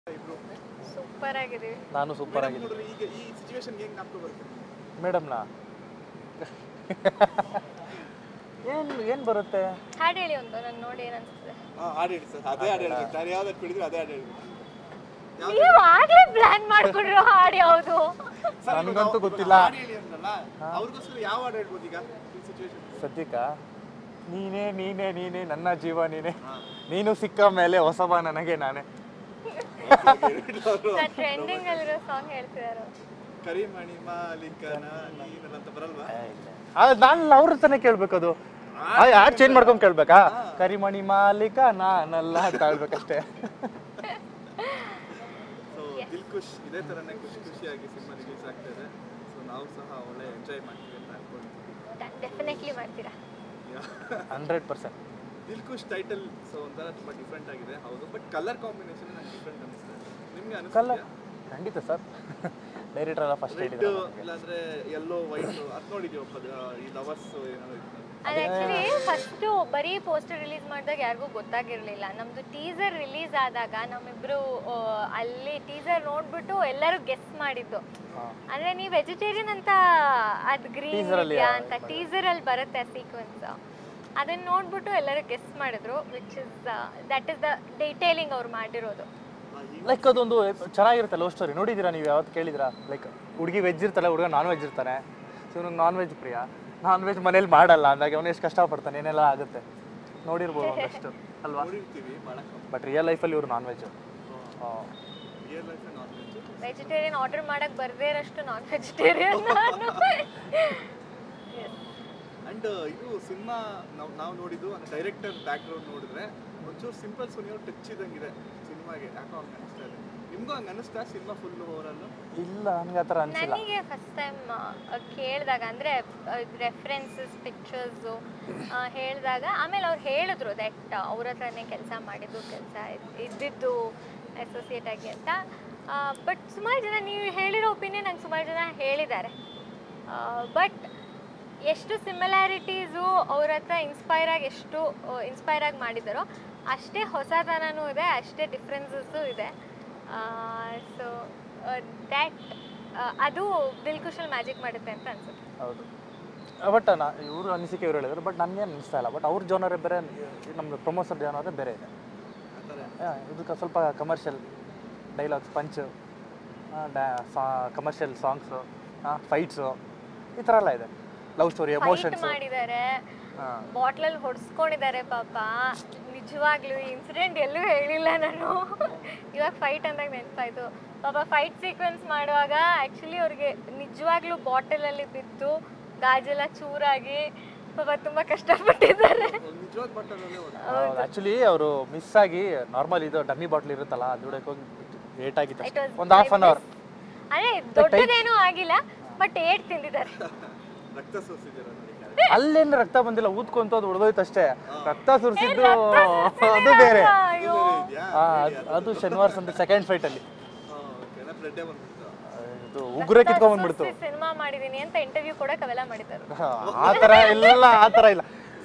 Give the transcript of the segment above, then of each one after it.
ಇಬ್ರು ಸೂಪರ್ ಆಗಿದೀವಿ ನಾನು ಸೂಪರ್ ಆಗಿದೆ ನೋಡ್ರಿ ಈಗ ಈ ಸಿಚುವೇಶನ್ ಹೆಂಗ್ ನಾಪ್ಕೊ ಬರುತ್ತೆ ಮೇಡಮ್ನಾ ಏನು ಏನು ಬರುತ್ತೆ ಹಾಡು ಹೇಳಿ ಒಂದು ನಾನು ನೋಡಿ ಏನ್ ಅನ್ಸ್ತದೆ ಹಾ ಹಾಡು ಹೇಳಿ ಸರ್ ಅದೇ ಹಾಡು ಹೇಳ್ಬೇಕು ನಾನು ಯಾವ್ದು ಹಿಡಿದ್ರೆ ಅದೇ ಹಾಡು ಹೇಳ್ಬೇಕು ನೀವು ಆಗ್ಲೇ ಪ್ಲಾನ್ ಮಾಡ್ಕೊಂಡ್ರು ಹಾಡು ಯಾವುದು ಸರ್, ಇವಾಗ ನನ್ಗಂತೂ ಅವ್ರು ಗೊತ್ತಿಲ್ಲ. ಹಾಡು ಹೇಳಿ ಅಂದ್ರಲ್ಲ ಅವ್ರಿಗೋಸ್ಕರ ಯಾವ ಹಾಡು ಹೇಳ್ಬೋದು ಈಗ ಈ ಸಿಚುವೇಶನ್ ಸದ್ಯಕ್ಕ ನೀನೇ ನೀನೇ ನೀನೇ ನನ್ನ ಜೀವ ನೀನೇ ನೀನು ಸಿಕ್ಕ ಮೇಲೆ ಹೊಸಬ ನನಗೆ ನಾನೇ ಟ್ರೆಂಡಿಂಗ್ ಅಲ್ಲಿರೋ ಸಾಂಗ್ ಹೇಳ್ತಿದಾರೆ ಕರಿಮಣಿ ಮಾಲೀಕನ ನೀನಲ್ಲ ಅಂತ ಬರಲ್ವಾ ನಾನು ಅವ್ರ ತಾನೇ ಕೇಳ್ಬೇಕು ಅದು ಯಾರು ಚೇಂಜ್ ಮಾಡ್ಕೊಂಡ್ ಕೇಳ್ಬೇಕಾ ಕರಿಮಣಿ ಮಾಲೀಕ ನಾನಲ್ಲ ಅಂತ ಹೇಳ್ಬೇಕಷ್ಟೇ ಸೊ ದಿಲ್ ಖುಷ್ ಇದೇ ತರನೇ ಖುಷಿ ಖುಷಿಯಾಗಿ ಸಿನಿಮಾ ರಿಲೀಸ್ ಆಗ್ತಾ ಇದೆ ಸೊ ನಾವು ಸಹ ಒಳ್ಳೆ ಎಂಜಾಯ್ ಮಾಡ್ತೀವಿ ಅಂತ ಅನ್ಕೊಂಡಿದ್ದೀವಿ ಡೆಫಿನೆಟ್ಲಿ ಮಾಡ್ತೀರಾ hundred percent Dil Khush title so ಒಂಥರ ತುಂಬಾ ಡಿಫ್ರೆಂಟ್ ಆಗಿದೆ ಹೌದು ಬಟ್ ಕಲರ್ ಕಾಂಬಿನೇಷನ್ ನಂಗೆ ಡಿಫ್ರೆಂಟ್ ಅನಿಸ್ತದೆ ನಿಮ್ಗೆ ಕಲ್ಲ ಅನಿಸ್ತಿದ್ಯಾ ಖಂಡಿತ ಸರ್ ಡೈರೆಕ್ಟರ್ ಎಲ್ಲ ಫಸ್ಟ್ ರೆಡ್ ಹೇಳಿದ್ರು ಇಲ್ಲಾಂದ್ರೆ ಯೆಲ್ಲೋ ವೈಟ್ ಅದ್ ನೋಡಿದ್ಯೋ ಈ ಲವರ್ಸ್ ಏನಾದ್ರು ಇತ್ತು ಅದು ಆಕ್ಚುಲಿ ಫಸ್ಟ್ ಬರೀ ಪೋಸ್ಟರ್ ರಿಲೀಸ್ ಮಾಡಿದಾಗ ಯಾರಿಗೂ ಗೊತ್ತಾಗಿರ್ಲಿಲ್ಲ ನಮ್ದು ಟೀಸರ್ ರಿಲೀಸ್ ಆದಾಗ ನಮ್ಮಿಬ್ರು ಆ, ಅಲ್ಲಿ ಟೀಸರ್ ನೋಡ್ಬಿಟ್ಟು ಎಲ್ಲರೂ ಗೆಸ್ ಮಾಡಿದ್ದು ಅಂದ್ರೆ ನೀವು ವೆಜಿಟೇರಿಯನ್ ಅಂತ ಅದ್ ಗ್ರೀನ್ Teaser ಅಲ್ಲಿ ಇದೆಯಾ ಯಾ- ಅಂತ ಟೀಸರ್ ಅಲ್ಲಿ ಬರುತ್ತೆ ಸೀಕ್ವೆನ್ಸ್ ಅದನ್ನ ನೋಡ್ಬಿಟ್ಟು ಎಲ್ಲರೂ ಗೆಸ್ ಮಾಡಿದ್ರು which is that is the detailing ಅವ್ರು ಮಾಡಿರೋದು ಲೈಕ್ ಅದೊಂದು ಚೆನ್ನಾಗಿರುತ್ತೆ ಲವ್ ಸ್ಟೋರಿ ನೋಡಿದ್ದೀರಾ ನೀವು ಯಾವತ್ತು ಕೇಳಿದ್ರಾ ಲೈಕ್ ಹುಡುಗಿ ವೆಜ್ ಇರ್ತಾಳೆ ಹುಡುಗ ನಾನ್ ವೆಜ್ ಇರ್ತಾನೆ ಸೊ ಇವ್ನಿಗೆ ನಾನ್ ವೆಜ್ ಪ್ರಿಯ ನಾನ್ ವೆಜ್ ಮನೇಲಿ ಮಾಡಲ್ಲ ಅಂದಾಗ ಅವನು ಎಷ್ಟು ಕಷ್ಟಪಡ್ತಾನೆ ಏನೆಲ್ಲ ಆಗುತ್ತೆ ನೋಡಿರ್ಬೋದು ಒಂದಷ್ಟು ಅಲ್ವಾ ನೋಡಿರ್ತೀವಿ ಭಾಳ ಕಮ್ಮಿ ಬಟ್ ರಿಯಲ್ ಲೈಫಲ್ಲಿ ಇವ್ರು non veg real life non veg vegetarian order ಮಾಡಕ್ ಬರ್ದೇ ಇರೋಷ್ಟು ನಾನ್ ವೆಜಿಟೇರಿಯನ್ ನಾನು ಅಂಡ್ ಇದು ಸಿನಿಮಾ ನಾವು ನಾವು ನೋಡಿದ್ದು ಡೈರೆಕ್ಟರ್ ಬ್ಯಾಕ್ ಗ್ರೌಂಡ್ ನೋಡಿದ್ರೆ ಒಂಚೂರು ಸಿಂಪಲ್ ಸುನಿಯೋ ಟಚ್ ಇದ್ದಂಗಿದೆ ಸಿನಿಮಾಗೆ ಯಾಕೋ ಹಂಗೆ ಅನಿಸ್ತಾ ಇದೆ ನಿಮ್ಗೂ ಹಂಗೆ ಅನಿಸ್ತಾ ಸಿನಿಮಾ ಫುಲ್ ಓವರಲ್ಲು ಇಲ್ಲ ನನಗೆ ಆ ಥರ ಅನಿಸಿಲ್ಲ ನನಗೆ ಫಸ್ಟ್ ಟೈಮ್ ಕೇಳಿದಾಗ ಅಂದರೆ ರೆಫರೆನ್ಸಸ್ ಪಿಕ್ಚರ್ಸು ಹೇಳಿದಾಗ ಆಮೇಲೆ ಅವ್ರು ಹೇಳಿದ್ರು ದಟ್ ಅವ್ರ ಹತ್ರನೇ ಕೆಲಸ ಮಾಡಿದ್ದು ಕೆಲಸ ಇದ್ದಿದ್ದು ಅಸೋಸಿಯೇಟ್ ಆಗಿ ಅಂತ ಬಟ್ ಸುಮಾರು ಜನ ನೀವು ಹೇಳಿರೋ ಒಪಿನಿಯನ್ ನಂಗೆ ಸುಮಾರು ಜನ ಹೇಳಿದ್ದಾರೆ ಬಟ್ ಎಷ್ಟು ಸಿಮಿಲಾರಿಟೀಸು ಅವ್ರ ಹತ್ರ ಇನ್ಸ್ಪೈರ್ ಆಗಿ ಎಷ್ಟು ಇನ್ಸ್ಪೈರ್ ಆಗಿ ಮಾಡಿದ್ದಾರೋ ಅಷ್ಟೇ ಹೊಸತನನೂ ಇದೆ ಅಷ್ಟೇ ಡಿಫ್ರೆನ್ಸಸ್ಸು ಇದೆ ಸೊ ದ್ಯಾಟ್ ಅದು ದಿಲ್ಕುಶಲ್ ಮ್ಯಾಜಿಕ್ ಮಾಡುತ್ತೆ ಅಂತ ಅನ್ಸುತ್ತೆ ಹೌದು ಬಟ್ ನಾ ಇವರು ಅನಿಸಿಕೆ ಇವ್ರು ಹೇಳಿದ್ರು ಬಟ್ ನನಗೆ ಅನಿಸ್ತಾ ಇಲ್ಲ ಬಟ್ ಅವ್ರ ಜೋನರೇ ಬೇರೆ ನಮ್ಮದು ಪ್ರಮೋಸರ್ ಜೋನರೇ ಬೇರೆ ಇದೆ ಆ, ಇದಕ್ಕೆ ಸ್ವಲ್ಪ ಕಮರ್ಷಿಯಲ್ ಡೈಲಾಗ್ಸ್ ಪಂಚ್ ಡ್ಯಾ ಸಾ ಕಮರ್ಷಿಯಲ್ ಸಾಂಗ್ಸು ಫೈಟ್ಸು ಈ ಥರ ಎಲ್ಲ ಇದೆ ಲವ್ ಸ್ಟೋರಿ ಫೈಟ್ ಎಮೋಷನ್ಸ್ ಮಾಡಿದ್ದಾರೆ ಬಾಟ್ಲಲ್ಲಿ ಹೊಡ್ಸ್ಕೊಂಡಿದ್ದಾರೆ ಪಾಪ ನಿಜವಾಗ್ಲೂ ಇನ್ಸಿಡೆಂಟ್ ಎಲ್ಲೂ ಹೇಳಿಲ್ಲ ನಾನು ಇವಾಗ ಫೈಟ್ ಅಂದಾಗ ನೆನಪಾಯ್ತು ಪಾಪ ಫೈಟ್ ಸೀಕ್ವೆನ್ಸ್ ಮಾಡುವಾಗ ಆ್ಯಕ್ಚುಲಿ ಅವ್ರಿಗೆ ನಿಜವಾಗ್ಲೂ ಬಾಟಲಲ್ಲಿ ಬಿದ್ದು ಗಾಜೆಲ್ಲ ಚೂರಾಗಿ ಪಾಪ ತುಂಬ ಕಷ್ಟಪಟ್ಟಿದ್ದಾರೆ ನಿಜವಾದ ಬಟ್ಟಲಲ್ಲೇ ಆ್ಯಕ್ಚುಲಿ ಅವರು ಮಿಸ್ ಆಗಿ ನಾರ್ಮಲ್ ಇದು ಡಮ್ಮಿ ಬಾಟ್ಲ್ ಇರುತ್ತಲ್ಲ ಅದು ದುಡಕ್ಕೆ ಹೋಗಿ ಲೇಟ್ ಆಗಿತ್ತು It was ಒಂದು ಹಾಫ್ ಅನ್ ಅವರ್ ಅದೇ ದೊಡ್ಡದೇನೂ ಆಗಿಲ್ಲ ಬಟ್ ಏಟ್ ತಿಂದಿದ್ದಾರೆ ರಕ್ತ ಸೋಸಿದ್ದೀರ ನೋಡಿ ಅಲ್ಲೇನು ರಕ್ತ ಬಂದಿಲ್ಲ ಊದ್ಕೊಂತ ಅದು ಹೊಡೆದೋಯ್ತು ಅಷ್ಟೇ ರಕ್ತ ಸುರಿಸಿದ್ದು ಅದು ಬೇರೆ ಅಯ್ಯೋ ಇದೆಯಾ ಆ, ಅದು- ಅದು ಶನಿವಾರ ಸಂತೆ ಸೆಕೆಂಡ್ ಫೈಟಲ್ಲಿ ಓಕೆ ನಾ ಬ್ಲಡ್ಡೇ ಬಂದ್ಬಿಡ್ತು ಇದು ಉಗುರೇ ಕಿತ್ಕೊಂಡ್ಬಂದ್ಬಿಡ್ತು ಸಿನಿಮಾ ಮಾಡಿದೀನಿ ಅಂತ ಇಂಟರ್ವ್ಯೂ ಕೊಡಕ್ಕೆ ಅವೆಲ್ಲ ಮಾಡಿದ್ದಾರೆ ಆ ಥರ ಎಲ್ಲ ಆ ಥರ ಇಲ್ಲ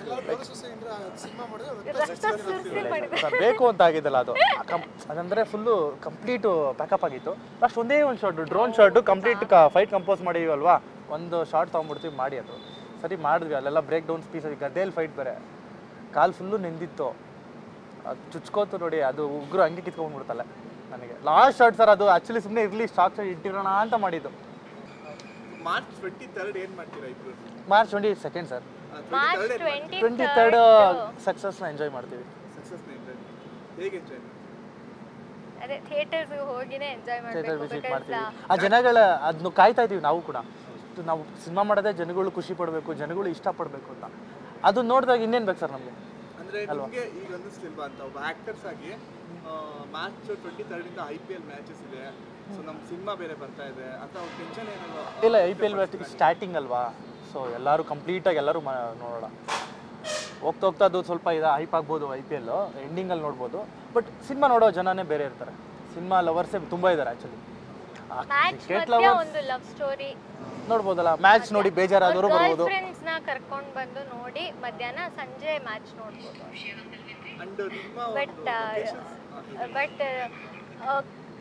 ರಕ್ತ ಸುರಿಸಿ ಮಾಡಿದ್ದಾರೆ ಸರ್ ಬೇಕು ಅಂತ ಆಗಿದ್ದಲ್ಲ ಅದು ಕಂ- ಅದಂದ್ರೆ ಫುಲ್ಲು ಕಂಪ್ಲೀಟು ಪ್ಯಾಕಪ್ ಆಗಿತ್ತು ಲಾಸ್ಟ್ ಒಂದೇ ಒಂದು shot drone shot complete fight compose ಮಾಡಿವಲ್ವಾ ಒಂದು ಶಾರ್ಟ್ ತೊಗೊಂಡ್ಬಿಡ್ತೀವಿ ಮಾಡಿ ಅದು ಸರಿ ಮಾಡಿದ್ವಿ ಅಲ್ಲೆಲ್ಲ ಬ್ರೇಕ್ ಡೌನ್ ಪೀಸ್ ಗದ್ದೆಯಲ್ಲಿ ಫೈಟ್ ಬೇರೆ ಕಾಲು ಫುಲ್ಲು ನೆಂದಿತ್ತು ಅದು ಚುಚ್ಕೋತು ನೋಡಿ ಅದು ಉಗ್ರು ಹಂಗೆ ಕಿತ್ಕೊಂಡ್ಬಿಡ್ತಲ್ಲ ನನಗೆ ಲಾಸ್ಟ್ ಶಾರ್ಟ್ ಸರ್ ಅದು ಆ್ಯಕ್ಚುಲಿ ಸುಮ್ಮನೆ ಇರಲಿ ಸ್ಟಾಕ್ ಇಟ್ಟಿರೋಣ ಅಂತ ಮಾಡಿದ್ದು ಮಾರ್ಚ್ ಟ್ವೆಂಟಿ ತರ್ಡ್ ಏನ್ ಮಾಡ್ತೀರಾ ಇಬ್ರು March twenty second sir March twenty twenty third ಸಕ್ಸಸ್ನ ಎಂಜಾಯ್ ಮಾಡ್ತೀವಿ ಸಕ್ಸಸ್ ಎಂಜಾಯ್ ಹೇಗೆ ಎಂಜಾಯ್ ಅದೇ ಥಿಯೇಟರ್ಸ್ ಹೋಗಿನೇ ಎಂಜಾಯ್ ಥಿಯೇಟರ್ ಮಾಡಬೇಕು ವಿಸಿಟ್ ಮಾಡ್ತೀವಿ ಆ ಜನಗಳ ಅದನ್ನು ಕಾಯ್ತಾ ಇದೀವಿ ನಾವು ಕೂಡ ಇದು ನಾವು ಸಿನಿಮಾ ಮಾಡೋದೇ ಜನಗಳು ಖುಷಿ ಪಡಬೇಕು ಜನಗಳು ಇಷ್ಟಪಡಬೇಕು ಅಂತ ಅದು ನೋಡಿದಾಗ ಇನ್ನೇನು ಬೇಕು ಸರ್ ನಮಗೆ ಅಂದ್ರೆ ನಿಮಗೆ ಈಗ ಅನ್ನಿಸ್ಲಿಲ್ವಾ ಅಂತ ಒಬ್ಬ ಆಕ್ಟರ್ಸ್ ಆಗಿ ಮಾರ್ಚ್ ಟ್ವೆಂಟಿ ತರ್ಡ್ ಇಂದ ಐ ಪಿ ಎಲ್ ಮ್ಯಾಚಸ್ ಇದೆ ಸೊ ನಮ್ಮ ಸಿನಿಮಾ ಬೇರೆ ಬರ್ತಾ ಇದೆ ಅಥವಾ ಟೆನ್ಷನ್ ಏನಲ್ವಾ ಇಲ್ಲ ಐ ಪಿ ಎಲ್ ಸ್ಟಾರ್ಟಿಂಗ್ ಅಲ್ವಾ ಸೊ ಎಲ್ಲರೂ ಕಂಪ್ಲೀಟಾಗಿ ಎಲ್ಲರೂ ಮ ನೋಡೋಣ ಹೋಗ್ತಾ ಹೋಗ್ತಾ ಅದು ಸ್ವಲ್ಪ ಇದು ಹೈಪ್ ಆಗ್ಬೋದು ಐ ಪಿ ಎಲ್ ಎಂಡಿಂಗಲ್ಲಿ ನೋಡ್ಬೋದು ಬಟ್ ಸಿನಿಮಾ ನೋಡೋ ಜನನೇ ಬೇರೆ ಇರ್ತಾರೆ ಸಿನಿಮಾ ಲವರ್ಸೇ ತುಂಬ ಇದ್ದಾರೆ ಆ್ಯಕ್ಚುಲಿ ಮ್ಯಾಚ್ ಕ್ರಿಕೆಟ್ ಮಧ್ಯ ಲವರ್ಸ್ ಒಂದು ಲವ್ ಸ್ಟೋರಿ ನೋಡ್ಬೋದಲ್ಲ ಮ್ಯಾಚ್ ನೋಡಿ ಬೇಜಾರಾದವರು ಗರ್ಲ್ ಬರ್ಬೋದು ಫ್ರೆಂಡ್ಸ್ ನ ಕರ್ಕೊಂಡ್ ಬಂದು ನೋಡಿ ಮಧ್ಯಾಹ್ನ ಸಂಜೆ ಮ್ಯಾಚ್ ನೋಡ್ಬೋದು ಅಂಡ್ ನಿಮ್ಮ ಬಟ್ ಬಟ್